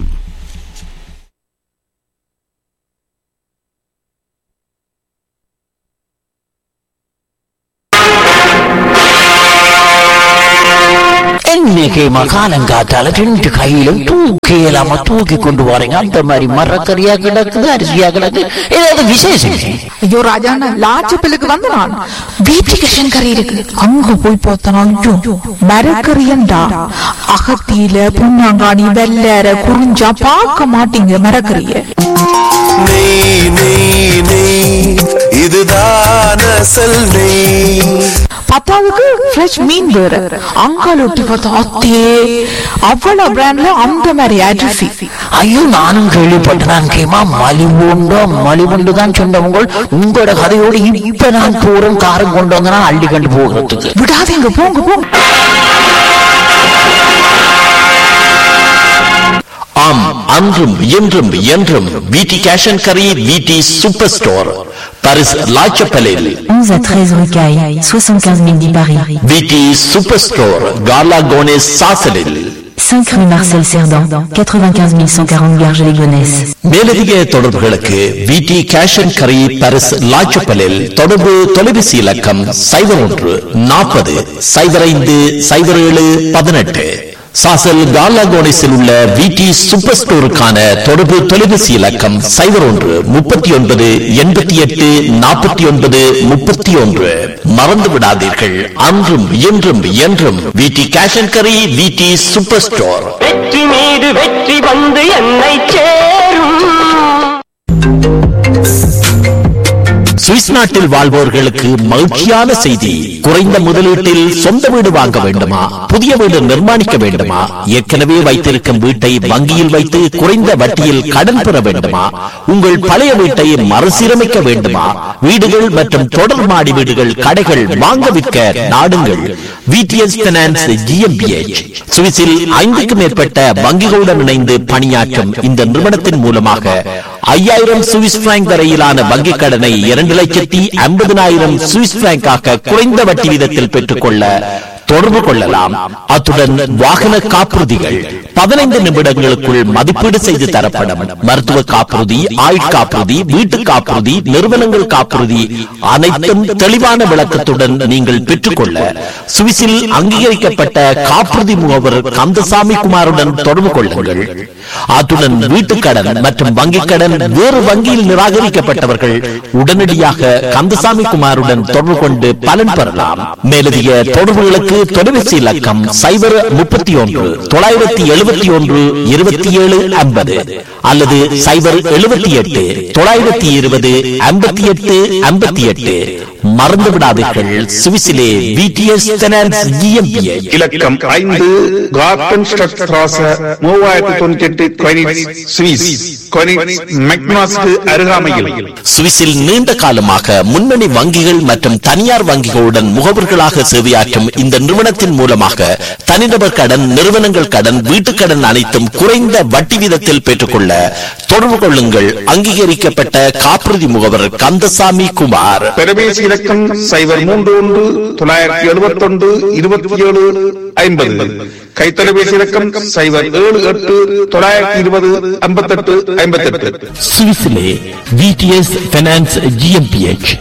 இன்னைக்கு மகாலங்காத்தால ரெண்டு கையிலும் தூக்கி இல்லாம தூக்கி கொண்டு வரீங்க அந்த மாதிரி மரக்கறியா கிடக்குது அரிசியா கிடக்கு ஏதாவது விசேஷம் ஐயோ ராஜாண்ணா லாச்சப்பிலுக்கு வந்து நான் வீட்டுக்கு கறி இருக்கு அங்க போய் பார்த்தனா ஐயோ மரக்கறியண்டா அகத்தியில புண்ணாங்காணி வெள்ளற குறிஞ்சா பார்க்க மாட்டீங்க மரக்கறிய நெய் நெய் நெய் இதுதான் அசல் நெய் பத்தாவதுக்கு ஃப்ரெஷ் மீன் வேற அங்கால ஒட்டி பார்த்தா அத்தே அவ்வளவு பிராண்ட்ல அந்த மாதிரி அரிசி ஐயோ நானும் கேள்விப்பட்டேன் கேமா மலிவுண்டோ மலிவுண்டு தான் சொன்னவங்க உங்களோட கதையோடு இப்ப நான் போறேன் காரம் கொண்டு வந்தனா அள்ளி கண்டு போகிறதுக்கு விடாதீங்க போங்க போங்க ஆம் அன்றும் இன்றும் என்றும் விடி கேஷ் அண்ட் கரி விடி சூப்பர் ஸ்டோர் பாரிஸ் லாச்சப்பலில் 11 à 13 rue Caille, 75 000 dit Paris. VT super store கார்லா கோனேஸ் சாசலில் 5 rue Marcel Cerdan, 95 140 Garges-les-Gonesse. மேலதிக தொடர்புகளுக்கு விடி கேஷ் அண்ட் கரி பாரிஸ் லாச்சப்பலில் தொடர்பு தொலைபேசி இலக்கம் சைபர் ஒன்று நாற்பது சைபர் ஐந்து சைபர் ஏழு பதினெட்டு சாசல் கார்லா கோனேஸில் உள்ள விடி சூப்பர் ஸ்டோருக்கான தொடர்பு தொலைபேசி இலக்கம் சைபர் ஒன்று முப்பத்தி ஒன்பது எண்பத்தி எட்டு நாற்பத்தி ஒன்பது முப்பத்தி ஒன்று மறந்து விடாதீர்கள் அன்றும் இன்றும் என்றும் விடி கேஷ் அண்ட் கரி விடி சூப்பர் ஸ்டோர் வெற்றி மீது வெற்றி வந்து என்னை சேரும் சுவிஸ் நாட்டில் வாழ்வோர்களுக்கு மகிழ்ச்சியான செய்தி குறைந்த முதலீட்டில் சொந்த வீடு வாங்க வேண்டுமா புதிய வீடு நிர்மாணிக்க வேண்டுமா ஏற்கனவே வைத்திருக்கும் வீட்டை வங்கியில் வைத்து குறைந்த வட்டியில் கடன் பெற வேண்டுமா உங்கள் பழைய வீட்டை மறுசீரமைக்க வேண்டுமா வீடுகள் மற்றும் தொடர் மாடி வீடுகள் கடைகள் வாங்க விற்க நாடுங்கள் விடிஎஸ் பினான்ஸ் ஜிஎம்பிஎச் சுவிஸில் ஐந்துக்கும் மேற்பட்ட வங்கிகளுடன் இணைந்து பணியாற்றும் இந்த நிறுவனத்தின் மூலமாக ஐயாயிரம் சுவிஸ் பிராங்க் வரையிலான வங்கிக் கடனை இரண்டு லட்சத்தி ஐம்பதனாயிரம் சுவிஸ் பிராங்காக குறைந்த வட்டி வீதத்தில் பெற்றுக்கொள்ள தொடர்பு கொள்ளலாம் அத்துடன் வாகன காப்புறுதிகள் பதினைந்து நிமிடங்களுக்குள் மதிப்பீடு செய்து தரப்படும் மருத்துவ காப்புறுதி ஆயுட்காப்புறுதி வீட்டு காப்புறுதி நிறுவனங்கள் காப்புறுதி அனைத்தும் தெளிவான விளக்கத்துடன் நீங்கள் பெற்றுக்கொள்ள சுவிஸில் அங்கீகரிக்கப்பட்ட காப்புறுதி முகவர் கந்தசாமி குமாருடன் தொடர்பு கொள்ளுங்கள் அத்துடன் வீட்டுக்கடன் மற்றும் வங்கிக் கடன் வேறு வங்கியில் நிராகரிக்கப்பட்டவர்கள் உடனடியாக கந்தசாமி குமாருடன் தொடர்பு கொண்டு பலன் பெறலாம் மேலதிக தொடர்புகளுக்கு தொலைபேசி இலக்கம் சைபர் முப்பத்தி ஒன்று தொள்ளாயிரத்தி எழுபத்தி ஒன்று இருபத்தி ஏழு ஐம்பது அல்லது சைபர் எழுபத்தி எட்டு தொள்ளாயிரத்தி இருபது ஐம்பத்தி எட்டு ஐம்பத்தி எட்டு மறந்து விடாதீர்கள் சுவிசிலே விடிஎஸ் ஃபைனான்ஸ் ஜிஎம்பிஎச் இலக்கம் ஐந்து கார்டன் ஸ்ட்ராச மூவாயிரத்தி தொண்ணூத்தி எட்டு கொயினிட்ஸ் சுவிஸ் கொயினிட்ஸ் மெக்னாஸ்க்கு அருகாமையில் சுவிஸில் நீண்ட காலமாக முன்னணி வங்கிகள் மற்றும் தனியார் வங்கிகளுடன் முகவர்களாக சேவையாற்றும் இந்த நிறுவனத்தின் மூலமாக தனிநபர் கடன் நிறுவனங்கள் கடன் வீட்டுக் கடன் அனைத்தும் குறைந்த வட்டி வீதத்தில் பெற்றுக்கொள்ள தொடர்பு கொள்ளுங்கள் அங்கீகரிக்கப்பட்ட காப்புறுதி முகவர் கந்தசாமி குமார் தொலைபேசி இலக்கம் சைபர் மூன்று ஒன்று தொள்ளாயிரத்தி எழுபத்தி ஒன்று இருபத்தி ஏழு ஐம்பது கைத்தொலைபேசி இலக்கம் சைபர் ஏழு எட்டு தொள்ளாயிரத்தி இருபது ஐம்பத்தெட்டு ஐம்பத்தெட்டு சுவிஸிலே விடிஎஸ் ஃபைனான்ஸ் ஜிஎம்பிஎச்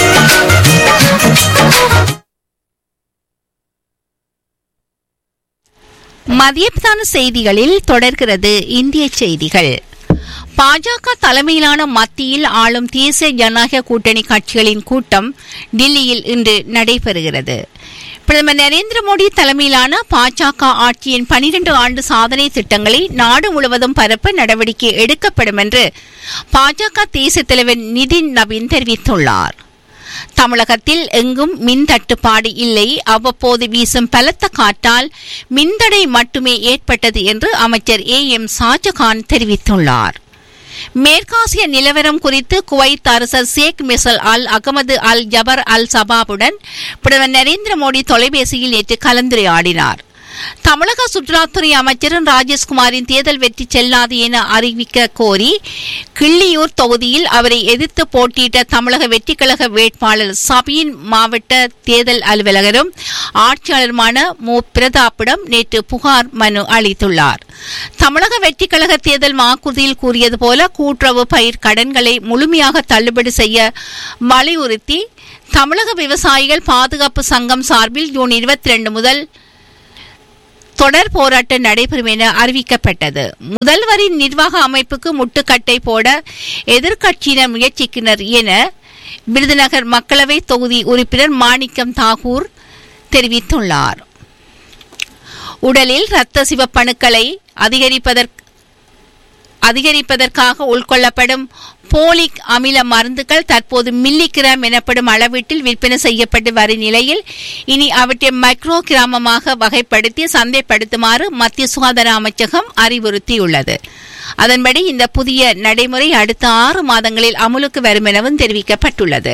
மதியத்தான செய்திகளில் தொடர்கிறது இந்திய செய்திகள் பாஜக தலைமையிலான மத்தியில் ஆளும் தேசிய ஜனநாயக கூட்டணி கட்சிகளின் கூட்டம் டில்லியில் இன்று நடைபெறுகிறது பிரதமர் நரேந்திர மோடி தலைமையிலான பாஜக ஆட்சியின் பனிரெண்டு ஆண்டு சாதனை திட்டங்களை நாடு முழுவதும் பரப்ப நடவடிக்கை எடுக்கப்படும் என்று பாஜக தேசிய தலைவர் நிதின் நவீன் தெரிவித்துள்ளார் தமிழகத்தில் எங்கும் மின் தட்டுப்பாடு இல்லை அவ்வப்போது வீசும் பலத்த காற்றால் மின்தடை மட்டுமே ஏற்பட்டது என்று அமைச்சர் ஏ எம் ஷாஜகான் தெரிவித்துள்ளார் மேற்காசிய நிலவரம் குறித்து குவைத் அரசர் ஷேக் மிசல் அல் அகமது அல் ஜபர் அல் சபாபுடன் பிரதமர் நரேந்திர மோடி தொலைபேசியில் நேற்று கலந்துரையாடினார் தமிழக சுற்றுலாத்துறை அமைச்சரும் ராஜேஷ்குமாரின் தேர்தல் வெற்றி செல்லாது என அறிவிக்க கோரி கிள்ளியூர் தொகுதியில் அவரை எதிர்த்து போட்டியிட்ட தமிழக வெற்றிக்கழக வேட்பாளர் சபையின் மாவட்ட தேர்தல் அலுவலகரும் ஆட்சியாளருமான மு பிரதாப்பிடம் நேற்று புகார் மனு அளித்துள்ளார் தமிழக வெற்றிக்கழக தேர்தல் வாக்குறுதியில் கூறியது போல கூட்டுறவு பயிர் கடன்களை முழுமையாக தள்ளுபடி செய்ய வலியுறுத்தி தமிழக விவசாயிகள் பாதுகாப்பு சங்கம் சார்பில் ஜூன் இருபத்தி ரெண்டு முதல் தொடர் போராட்டம் நடைபெறும் என அறிவிக்கப்பட்டது முதல்வரின் நிர்வாக அமைப்புக்கு முட்டுக்கட்டை போட எதிர்க்கட்சியினர் முயற்சிக்கினர் என விருதுநகர் மக்களவை தொகுதி உறுப்பினர் மாணிக்கம் தாகூர் தெரிவித்துள்ளார் உடலில் இரத்த சிவப்பணுக்களை அதிகரிப்பதற்கு அதிகரிப்பதற்காக உட்கொள்ளப்படும் போலிக் அமில மருந்துகள் தற்போது மில்லிகிராம் எனப்படும் அளவீட்டில் விற்பனை செய்யப்பட்டு வரும் நிலையில் இனி அவற்றை மைக்ரோ கிராமமாக வகைப்படுத்தி சந்தைப்படுத்துமாறு மத்திய சுகாதார அமைச்சகம் அறிவுறுத்தியுள்ளது அதன்படி இந்த புதிய நடைமுறை அடுத்த ஆறு மாதங்களில் அமலுக்கு வரும் எனவும் தெரிவிக்கப்பட்டுள்ளது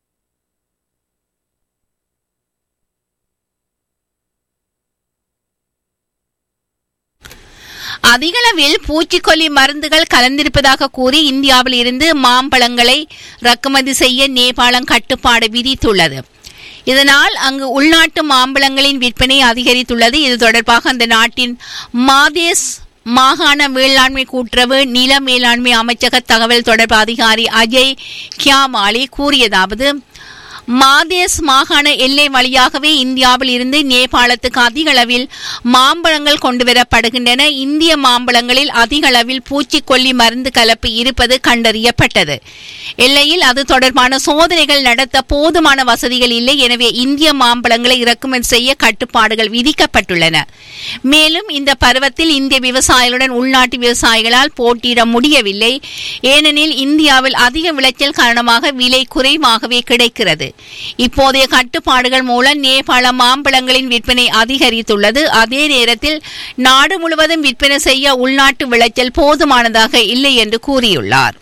அதிகளவில் பூச்சிக்கொல்லி மருந்துகள் கலந்திருப்பதாக கூறி இந்தியாவில் இருந்து மாம்பழங்களை இறக்குமதி செய்ய நேபாளம் கட்டுப்பாடு விதித்துள்ளது இதனால் அங்கு உள்நாட்டு மாம்பழங்களின் விற்பனை அதிகரித்துள்ளது இது தொடர்பாக அந்த நாட்டின் மாதேஸ் மாகாண வேளாண்மை கூட்டுறவு நில மேலாண்மை அமைச்சக தகவல் தொடர்பு அதிகாரி அஜய் கியாமாலி கூறியதாவது மாதேஸ் மாகாண எல்லை வழியாகவே இந்தியாவில் இருந்து நேபாளத்துக்கு அதிக அளவில் மாம்பழங்கள் கொண்டுவரப்படுகின்றன இந்திய மாம்பழங்களில் அதிக அளவில் பூச்சிக்கொல்லி மருந்து கலப்பு இருப்பது கண்டறியப்பட்டது எல்லையில் அது தொடர்பான சோதனைகள் நடத்த போதுமான வசதிகள் இல்லை எனவே இந்திய மாம்பழங்களை இறக்குமதி செய்ய கட்டுப்பாடுகள் விதிக்கப்பட்டுள்ளன மேலும் இந்த பருவத்தில் இந்திய விவசாயிகளுடன் உள்நாட்டு விவசாயிகளால் போட்டியிட முடியவில்லை ஏனெனில் இந்தியாவில் அதிக விளைச்சல் காரணமாக விலை குறைவாகவே கிடைக்கிறது இப்போதைய கட்டுப்பாடுகள் மூலம் நேபாள மாம்பழங்களின் விற்பனை அதிகரித்துள்ளது அதே நேரத்தில் நாடு முழுவதும் விற்பனை செய்ய உள்நாட்டு விளைச்சல் போதுமானதாக இல்லை என்று கூறியுள்ளார்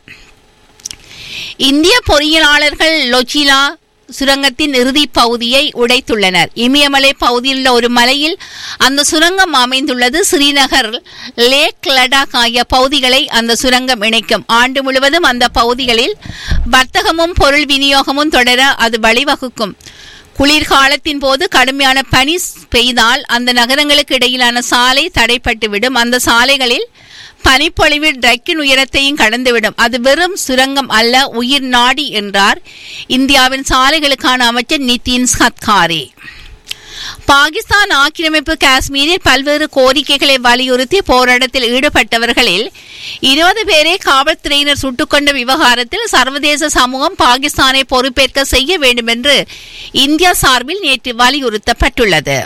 இந்திய பொறியியலாளர்கள் லொச்சிலா சுரங்கத்தின் இறுதி பகுதியை உடைத்துள்ளனர் இமயமலை பகுதியில் உள்ள ஒரு மலையில் அந்த சுரங்கம் அமைந்துள்ளது ஸ்ரீநகர் லேக் லடாக் ஆகிய பகுதிகளை அந்த சுரங்கம் இணைக்கும் ஆண்டு முழுவதும் அந்த பகுதிகளில் வர்த்தகமும் பொருள் விநியோகமும் தொடர அது வழிவகுக்கும் குளிர்காலத்தின் போது கடுமையான பனி பெய்தால் அந்த நகரங்களுக்கு இடையிலான சாலை தடைப்பட்டுவிடும் அந்த சாலைகளில் பனிப்பொழிவு ட்ரக்கின் உயரத்தையும் கடந்துவிடும் அது வெறும் சுரங்கம் அல்ல உயிர் நாடி என்றார் இந்தியாவின் சாலைகளுக்கான அமைச்சர் நிதின் சத்காரி பாகிஸ்தான் ஆக்கிரமிப்பு காஷ்மீரில் பல்வேறு கோரிக்கைகளை வலியுறுத்தி போராட்டத்தில் ஈடுபட்டவர்களில் இருபது பேரை காவல்துறையினர் சுட்டுக்கொண்ட விவகாரத்தில் சர்வதேச சமூகம் பாகிஸ்தானை பொறுப்பேற்க செய்ய வேண்டும் என்று இந்தியா சார்பில் நேற்று வலியுறுத்தப்பட்டுள்ளது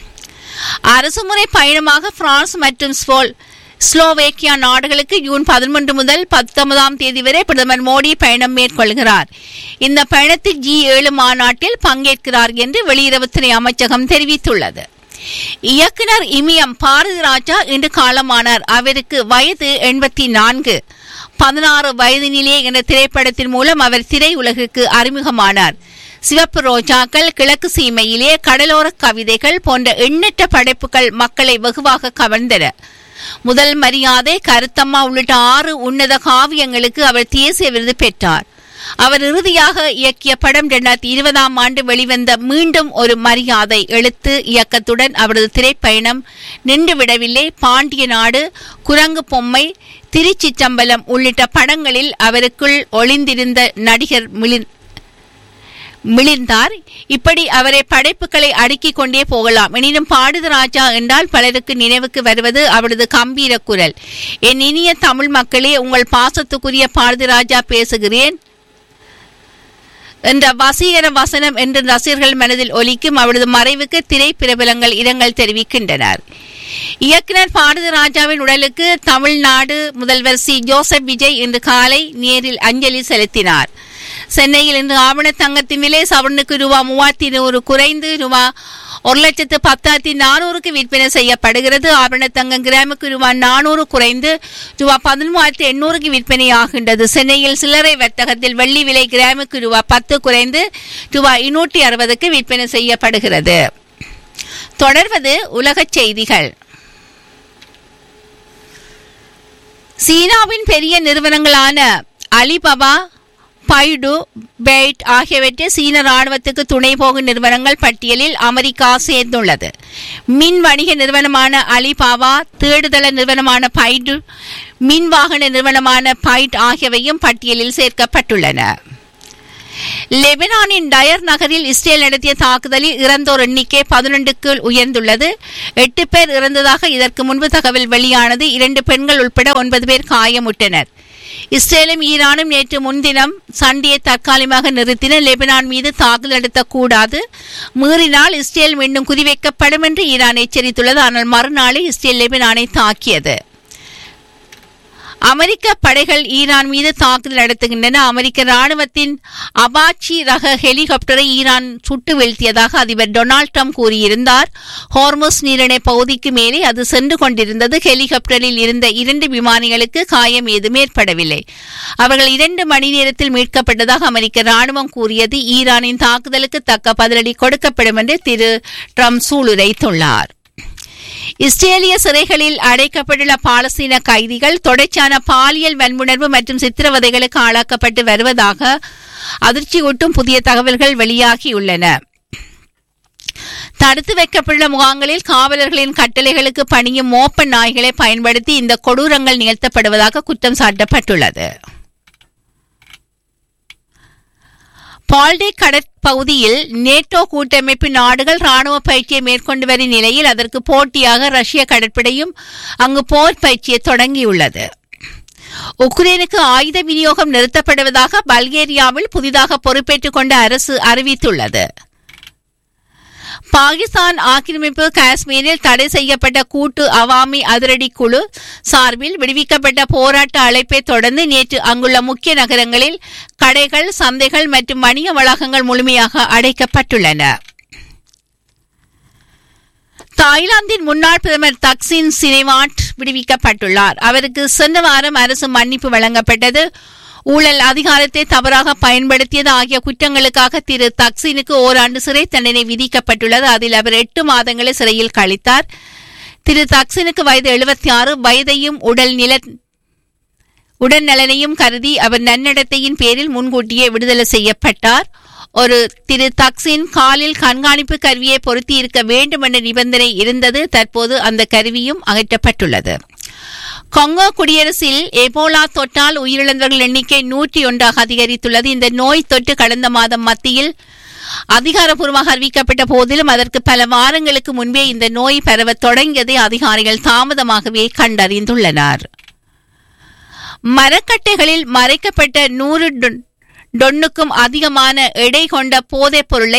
அரசுமுறை பயணமாக பிரான்ஸ் மற்றும் ஸ்போல் ஸ்லோவேக்கியா நாடுகளுக்கு ஜூன் பதினொன்று முதல் பத்தொன்பதாம் தேதி வரை பிரதமர் மோடி பயணம் மேற்கொள்கிறார் இந்த பயணத்தில் ஜி ஏழு மாநாட்டில் பங்கேற்கிறார் என்று வெளியுறவுத்துறை அமைச்சகம் தெரிவித்துள்ளது இயக்குனர் இமயம் பாரதி ராஜா இன்று காலமானார் அவருக்கு வயது எண்பத்தி நான்கு பதினாறு வயதினிலே என்ற திரைப்படத்தின் மூலம் அவர் திரையுலகுக்கு அறிமுகமானார் சிவப்பு ரோஜாக்கள் கிழக்கு சீமையிலே கடலோர கவிதைகள் போன்ற எண்ணற்ற படைப்புகள் மக்களை வெகுவாக கவர்ந்தன முதல் மரியாதை கருத்தம்மா உள்ளிட்ட ஆறு உன்னத காவியங்களுக்கு அவர் தேசிய விருது பெற்றார் அவர் இறுதியாக இயக்கிய படம் இரண்டாயிரத்தி இருபதாம் ஆண்டு வெளிவந்த மீண்டும் ஒரு மரியாதை எழுத்து இயக்கத்துடன் அவரது திரைப்பயணம் நின்றுவிடவில்லை பாண்டிய நாடு குரங்கு பொம்மை திருச்சிச்சம்பலம் உள்ளிட்ட படங்களில் அவருக்குள் ஒளிந்திருந்த நடிகர் மிளிர் மிளிர்ந்தார் இப்படி அவரை படைப்புகளை அடுக்கிக் கொண்டே போகலாம் எனினும் பாடுத ராஜா என்றால் பலருக்கு நினைவுக்கு வருவது அவரது கம்பீர குரல் என் இனிய தமிழ் மக்களே உங்கள் பாசத்துக்குரிய பாரதி ராஜா பேசுகிறேன் என்ற வசீகர வசனம் என்று ரசிகர்கள் மனதில் ஒலிக்கும் அவரது மறைவுக்கு திரை பிரபலங்கள் இரங்கல் தெரிவிக்கின்றனர் இயக்குனர் பாரதி ராஜாவின் உடலுக்கு தமிழ்நாடு முதல்வர் சி ஜோசப் விஜய் இன்று காலை நேரில் அஞ்சலி செலுத்தினார் சென்னையில் இன்று ஆவண தங்கத்தின் விலை சவரனுக்கு ரூபா மூவாயிரத்தி நூறு குறைந்து ரூபா ஒரு லட்சத்து பத்தாயிரத்தி நானூறுக்கு விற்பனை செய்யப்படுகிறது ஆபரண தங்கம் கிராமுக்கு ரூபா நானூறு குறைந்து ரூபா பதிமூவாயிரத்தி எண்ணூறுக்கு விற்பனை ஆகின்றது சென்னையில் சில்லறை வர்த்தகத்தில் வெள்ளி விலை கிராமுக்கு ரூபா பத்து குறைந்து ரூபா இருநூற்றி அறுபதுக்கு விற்பனை செய்யப்படுகிறது தொடர்வது உலகச் செய்திகள் சீனாவின் பெரிய நிறுவனங்களான அலிபாபா பைடு பெய்ட் ஆகியவற்றை சீன ராணுவத்துக்கு துணை போகும் நிறுவனங்கள் பட்டியலில் அமெரிக்கா சேர்ந்துள்ளது மின் வணிக நிறுவனமான அலிபாபா தேடுதள நிறுவனமான பைடு மின் வாகன நிறுவனமான பைட் ஆகியவையும் பட்டியலில் சேர்க்கப்பட்டுள்ளன லெபனானின் டயர் நகரில் இஸ்ரேல் நடத்திய தாக்குதலில் இறந்தோர் எண்ணிக்கை பதினொன்றுக்கு உயர்ந்துள்ளது எட்டு பேர் இறந்ததாக இதற்கு முன்பு தகவல் வெளியானது இரண்டு பெண்கள் உட்பட ஒன்பது பேர் காயமுற்றனர் இஸ்ரேலும் ஈரானும் நேற்று முன்தினம் சண்டையை தற்காலிகமாக நிறுத்தின லெபனான் மீது தாக்குதல் நடத்தக்கூடாது மீறினால் இஸ்ரேல் மீண்டும் குறிவைக்கப்படும் என்று ஈரான் எச்சரித்துள்ளது ஆனால் மறுநாளே இஸ்ரேல் லெபனானை தாக்கியது அமெரிக்க படைகள் ஈரான் மீது தாக்குதல் நடத்துகின்றன அமெரிக்க ராணுவத்தின் அபாச்சி ரக ஹெலிகாப்டரை ஈரான் சுட்டு வீழ்த்தியதாக அதிபர் டொனால்ட் ட்ரம்ப் கூறியிருந்தார் ஹார்மோஸ் நீரிணை பகுதிக்கு மேலே அது சென்று கொண்டிருந்தது ஹெலிகாப்டரில் இருந்த இரண்டு விமானிகளுக்கு காயம் ஏதும் ஏற்படவில்லை அவர்கள் இரண்டு மணி நேரத்தில் மீட்கப்பட்டதாக அமெரிக்க ராணுவம் கூறியது ஈரானின் தாக்குதலுக்கு தக்க பதிலடி கொடுக்கப்படும் என்று திரு ட்ரம்ப் சூளுரைத்துள்ளார் இஸ்ரேலிய சிறைகளில் அடைக்கப்பட்டுள்ள பாலஸ்தீன கைதிகள் தொடர்ச்சியான பாலியல் வன்முணர்வு மற்றும் சித்திரவதைகளுக்கு ஆளாக்கப்பட்டு வருவதாக அதிர்ச்சியூட்டும் புதிய தகவல்கள் வெளியாகியுள்ளன தடுத்து வைக்கப்பட்டுள்ள முகாம்களில் காவலர்களின் கட்டளைகளுக்கு பணியும் மோப்ப நாய்களை பயன்படுத்தி இந்த கொடூரங்கள் நிகழ்த்தப்படுவதாக குற்றம் சாட்டப்பட்டுள்ளது பால்டே கடற்பகுதியில் நேட்டோ கூட்டமைப்பு நாடுகள் ராணுவ பயிற்சியை மேற்கொண்டு வரும் நிலையில் அதற்கு போட்டியாக ரஷ்ய கடற்படையும் அங்கு போர் பயிற்சியை தொடங்கியுள்ளது உக்ரைனுக்கு ஆயுத விநியோகம் நிறுத்தப்படுவதாக பல்கேரியாவில் புதிதாக பொறுப்பேற்றுக் கொண்ட அரசு அறிவித்துள்ளது பாகிஸ்தான் ஆக்கிரமிப்பு காஷ்மீரில் தடை செய்யப்பட்ட கூட்டு அவாமி அதிரடி குழு சார்பில் விடுவிக்கப்பட்ட போராட்ட அழைப்பை தொடர்ந்து நேற்று அங்குள்ள முக்கிய நகரங்களில் கடைகள் சந்தைகள் மற்றும் வணிக வளாகங்கள் முழுமையாக அடைக்கப்பட்டுள்ளன தாய்லாந்தின் முன்னாள் பிரதமர் தக்சின் சினேவாட் விடுவிக்கப்பட்டுள்ளார் அவருக்கு சென்ற வாரம் அரசு மன்னிப்பு வழங்கப்பட்டது ஊழல் அதிகாரத்தை தவறாக பயன்படுத்தியது ஆகிய குற்றங்களுக்காக திரு தக்சினுக்கு ஓராண்டு சிறை தண்டனை விதிக்கப்பட்டுள்ளது அதில் அவர் எட்டு மாதங்களை சிறையில் கழித்தார் திரு தக்சினுக்கு வயது எழுபத்தி ஆறு வயதையும் உடல் நில உடல் நலனையும் கருதி அவர் நன்னடத்தையின் பேரில் முன்கூட்டியே விடுதலை செய்யப்பட்டார் ஒரு திரு தக்சின் காலில் கண்காணிப்பு கருவியை பொருத்தி இருக்க வேண்டும் என்ற நிபந்தனை இருந்தது தற்போது அந்த கருவியும் அகற்றப்பட்டுள்ளது கொங்கோ குடியரசில் எபோலா தொற்றால் உயிரிழந்தவர்கள் எண்ணிக்கை நூற்றி ஒன்றாக அதிகரித்துள்ளது இந்த நோய் தொற்று கடந்த மாதம் மத்தியில் அதிகாரப்பூர்வமாக அறிவிக்கப்பட்ட போதிலும் அதற்கு பல வாரங்களுக்கு முன்பே இந்த நோய் பரவத் தொடங்கியதை அதிகாரிகள் தாமதமாகவே கண்டறிந்துள்ளனர் மரக்கட்டைகளில் மறைக்கப்பட்ட நூறு டொன்னுக்கும் அதிகமான எடை கொண்ட போதைப் பொருளை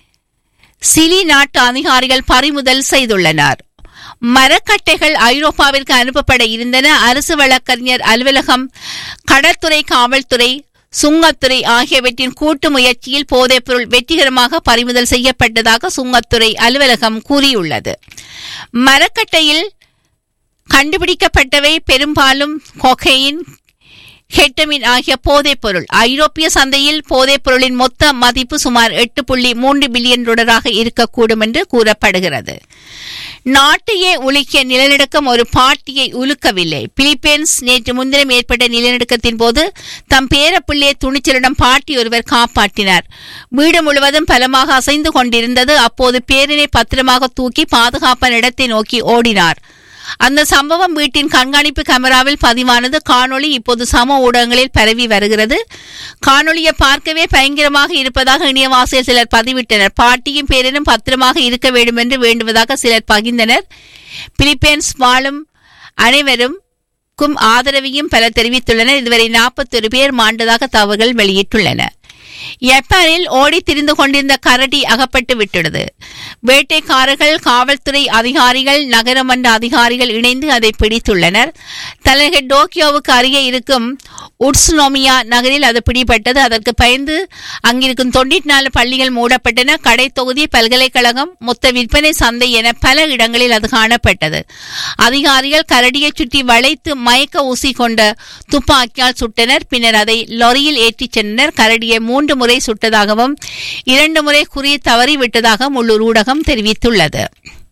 சிலி நாட்டு அதிகாரிகள் பறிமுதல் செய்துள்ளனர் மரக்கட்டைகள் ஐரோப்பாவிற்கு அனுப்பப்பட இருந்தன அரசு வழக்கறிஞர் அலுவலகம் கடற்துறை காவல்துறை சுங்கத்துறை ஆகியவற்றின் கூட்டு முயற்சியில் போதைப்பொருள் வெற்றிகரமாக பறிமுதல் செய்யப்பட்டதாக சுங்கத்துறை அலுவலகம் கூறியுள்ளது மரக்கட்டையில் கண்டுபிடிக்கப்பட்டவை பெரும்பாலும் கொகையின் ஹெட்டமின் ஆகிய போதைப் பொருள் ஐரோப்பிய சந்தையில் போதைப் பொருளின் மொத்த மதிப்பு சுமார் எட்டு புள்ளி மூன்று பில்லியன் டாலராக இருக்கக்கூடும் என்று கூறப்படுகிறது நாட்டையே உலுக்கிய நிலநடுக்கம் ஒரு பாட்டியை உலுக்கவில்லை பிலிப்பைன்ஸ் நேற்று முன்தினம் ஏற்பட்ட நிலநடுக்கத்தின் போது தம் பேரப்பிள்ளையை துணிச்சலிடம் பாட்டி ஒருவர் காப்பாற்றினார் வீடு முழுவதும் பலமாக அசைந்து கொண்டிருந்தது அப்போது பேரினை பத்திரமாக தூக்கி பாதுகாப்பான இடத்தை நோக்கி ஓடினார் அந்த சம்பவம் வீட்டின் கண்காணிப்பு கேமராவில் பதிவானது காணொளி இப்போது சம ஊடகங்களில் பரவி வருகிறது காணொளியை பார்க்கவே பயங்கரமாக இருப்பதாக இணையவாசியில் சிலர் பதிவிட்டனர் பாட்டியும் பேரினும் பத்திரமாக இருக்க வேண்டும் என்று வேண்டுவதாக சிலர் பகிர்ந்தனர் பிலிப்பைன்ஸ் வாழும் அனைவருக்கும் ஆதரவையும் பலர் தெரிவித்துள்ளனர் இதுவரை நாற்பத்தொரு பேர் மாண்டதாக தகவல்கள் வெளியிட்டுள்ளன ஜப்பானில் ஓடி திரிந்து கொண்டிருந்த கரடி அகப்பட்டு விட்டுள்ளது வேட்டைக்காரர்கள் காவல்துறை அதிகாரிகள் நகரமன்ற அதிகாரிகள் இணைந்து அதை பிடித்துள்ளனர் தலைநகர் டோக்கியோவுக்கு அருகே இருக்கும் உட்ஸ்னோமியா நகரில் அது பிடிபட்டது அதற்கு பயந்து அங்கிருக்கும் தொண்ணூற்றி நாலு பள்ளிகள் மூடப்பட்டன கடை தொகுதி பல்கலைக்கழகம் மொத்த விற்பனை சந்தை என பல இடங்களில் அது காணப்பட்டது அதிகாரிகள் கரடியை சுற்றி வளைத்து மயக்க ஊசி கொண்ட துப்பாக்கியால் சுட்டனர் பின்னர் அதை லொரியில் ஏற்றிச் சென்றனர் கரடியை மூன்று முறை சுட்டதாகவும் இரண்டு முறை குறி தவறிவிட்டதாகவும் உள்ளூர் ஊடகம் தெரிவித்துள்ளது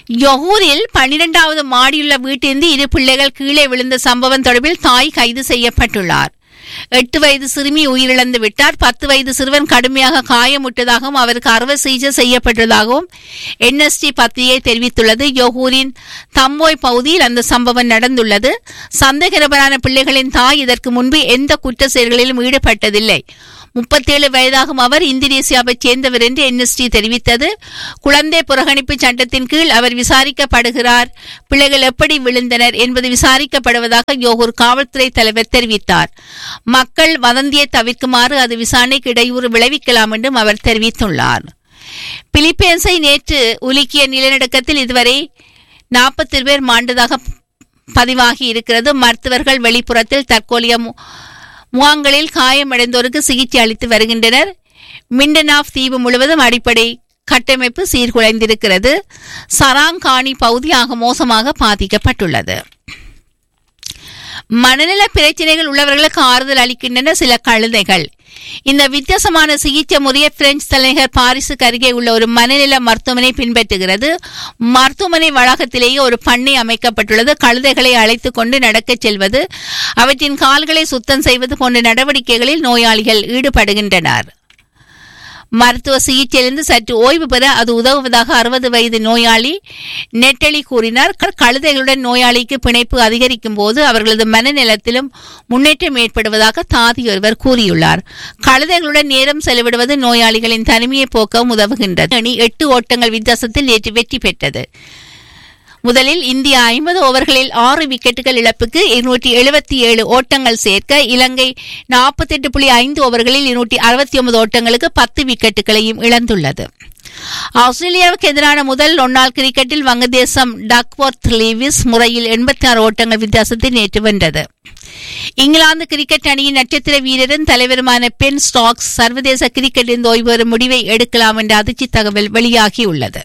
யொகூரில் பனிரெண்டாவது மாடியுள்ள வீட்டிலிருந்து இரு பிள்ளைகள் கீழே விழுந்த சம்பவம் தொடர்பில் தாய் கைது செய்யப்பட்டுள்ளார் எட்டு வயது சிறுமி உயிரிழந்து விட்டார் பத்து வயது சிறுவன் கடுமையாக காயமுட்டதாகவும் அவருக்கு அறுவை சிகிச்சை செய்யப்பட்டதாகவும் என்எஸ்டி பத்திரிகை தெரிவித்துள்ளது யோகூரின் தம்போய் பகுதியில் அந்த சம்பவம் நடந்துள்ளது சந்தேகநபரான பிள்ளைகளின் தாய் இதற்கு முன்பு எந்த குற்ற செயல்களிலும் ஈடுபட்டதில்லை முப்பத்தேழு வயதாகும் அவர் இந்தோனேசியாவைச் சேர்ந்தவர் என்று என்எஸ்டி தெரிவித்தது குழந்தை புறக்கணிப்பு சட்டத்தின் கீழ் அவர் விசாரிக்கப்படுகிறார் பிள்ளைகள் எப்படி விழுந்தனர் என்பது விசாரிக்கப்படுவதாக யோகூர் காவல்துறை தலைவர் தெரிவித்தார் மக்கள் வதந்தியை தவிர்க்குமாறு அது விசாரணைக்கு இடையூறு விளைவிக்கலாம் என்றும் அவர் தெரிவித்துள்ளார் பிலிப்பைன்ஸை நேற்று உலுக்கிய நிலநடுக்கத்தில் இதுவரை நாற்பத்தி பேர் மாண்டதாக பதிவாகி இருக்கிறது மருத்துவர்கள் வெளிப்புறத்தில் தற்கொலைய மு- முகாம்களில் காயமடைந்தோருக்கு சிகிச்சை அளித்து வருகின்றனர் மிண்டனாஃப் தீவு முழுவதும் அடிப்படை கட்டமைப்பு சீர்குலைந்திருக்கிறது சராங்கானி பகுதியாக மோசமாக பாதிக்கப்பட்டுள்ளது மனநல பிரச்சனைகள் உள்ளவர்களுக்கு ஆறுதல் அளிக்கின்றன சில கழுதைகள் இந்த வித்தியாசமான சிகிச்சை முறையை பிரெஞ்சு தலைநகர் பாரிஸுக்கு அருகே உள்ள ஒரு மனநல மருத்துவமனை பின்பற்றுகிறது மருத்துவமனை வளாகத்திலேயே ஒரு பண்ணை அமைக்கப்பட்டுள்ளது கழுதைகளை அழைத்துக் கொண்டு நடக்கச் செல்வது அவற்றின் கால்களை சுத்தம் செய்வது போன்ற நடவடிக்கைகளில் நோயாளிகள் ஈடுபடுகின்றனர் மருத்துவ சிகிச்சையிலிருந்து சற்று ஓய்வு பெற அது உதவுவதாக அறுபது வயது நோயாளி நெட்டலி கூறினார் க- கழுதைகளுடன் நோயாளிக்கு பிணைப்பு அதிகரிக்கும் போது அவர்களது மனநலத்திலும் முன்னேற்றம் ஏற்படுவதாக தாதி ஒருவர் கூறியுள்ளார் கழுதைகளுடன் நேரம் செலவிடுவது நோயாளிகளின் தனிமையை போக்கவும் உதவுகின்றது அணி எட்டு ஓட்டங்கள் வித்தியாசத்தில் நேற்று வெற்றி பெற்றது முதலில் இந்தியா ஐம்பது ஓவர்களில் ஆறு விக்கெட்டுகள் இழப்புக்கு இருநூற்றி எழுபத்தி ஏழு ஓட்டங்கள் சேர்க்க இலங்கை நாற்பத்தெட்டு புள்ளி ஐந்து ஓவர்களில் இருநூற்றி அறுபத்தி ஒன்பது ஓட்டங்களுக்கு பத்து விக்கெட்டுகளையும் இழந்துள்ளது ஆஸ்திரேலியாவுக்கு எதிரான முதல் ஒன்னாள் கிரிக்கெட்டில் வங்கதேசம் டக்வொர்த் லீவிஸ் முறையில் எண்பத்தி ஆறு ஓட்டங்கள் வித்தியாசத்தில் நேற்று வென்றது இங்கிலாந்து கிரிக்கெட் அணியின் நட்சத்திர வீரரும் தலைவருமான பென் ஸ்டாக்ஸ் சர்வதேச கிரிக்கெட்டின் ஓய்வு பெறும் முடிவை எடுக்கலாம் என்ற அதிர்ச்சி தகவல் வெளியாகியுள்ளது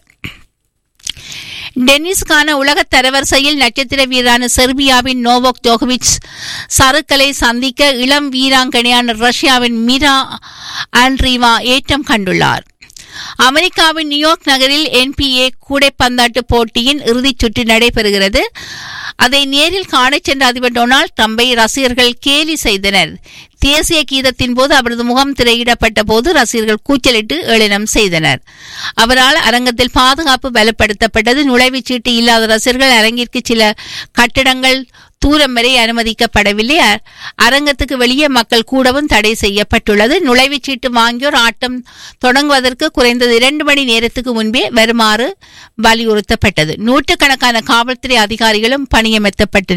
டென்னிஸ்கான உலக தரவரிசையில் நட்சத்திர வீரரான செர்பியாவின் நோவோக் ஜோகோவிச் சருக்களை சந்திக்க இளம் வீராங்கனையான ரஷ்யாவின் மீரா ஆண்ட்ரீவா ஏற்றம் கண்டுள்ளார் அமெரிக்காவின் நியூயார்க் நகரில் என்பிஏ கூடைப்பந்தாட்டு போட்டியின் இறுதிச் சுற்று நடைபெறுகிறது அதை நேரில் காணச் சென்ற அதிபர் டொனால்ட் ட்ரம்பை ரசிகர்கள் கேலி செய்தனர் தேசிய கீதத்தின் போது அவரது முகம் திரையிடப்பட்ட போது ரசிகர்கள் கூச்சலிட்டு ஏளனம் செய்தனர் அவரால் அரங்கத்தில் பாதுகாப்பு பலப்படுத்தப்பட்டது நுழைவுச் சீட்டு இல்லாத ரசிகர்கள் அரங்கிற்கு சில கட்டிடங்கள் தூரம் வரை அனுமதிக்கப்படவில்லை அ- அரங்கத்துக்கு வெளியே மக்கள் கூடவும் தடை செய்யப்பட்டுள்ளது நுழைவுச் சீட்டு வாங்கியோர் ஆட்டம் தொடங்குவதற்கு குறைந்தது இரண்டு மணி நேரத்துக்கு முன்பே வருமாறு வலியுறுத்தப்பட்டது நூற்றுக்கணக்கான காவல்துறை அதிகாரிகளும் பணியமர்த்தப்பட்டனர்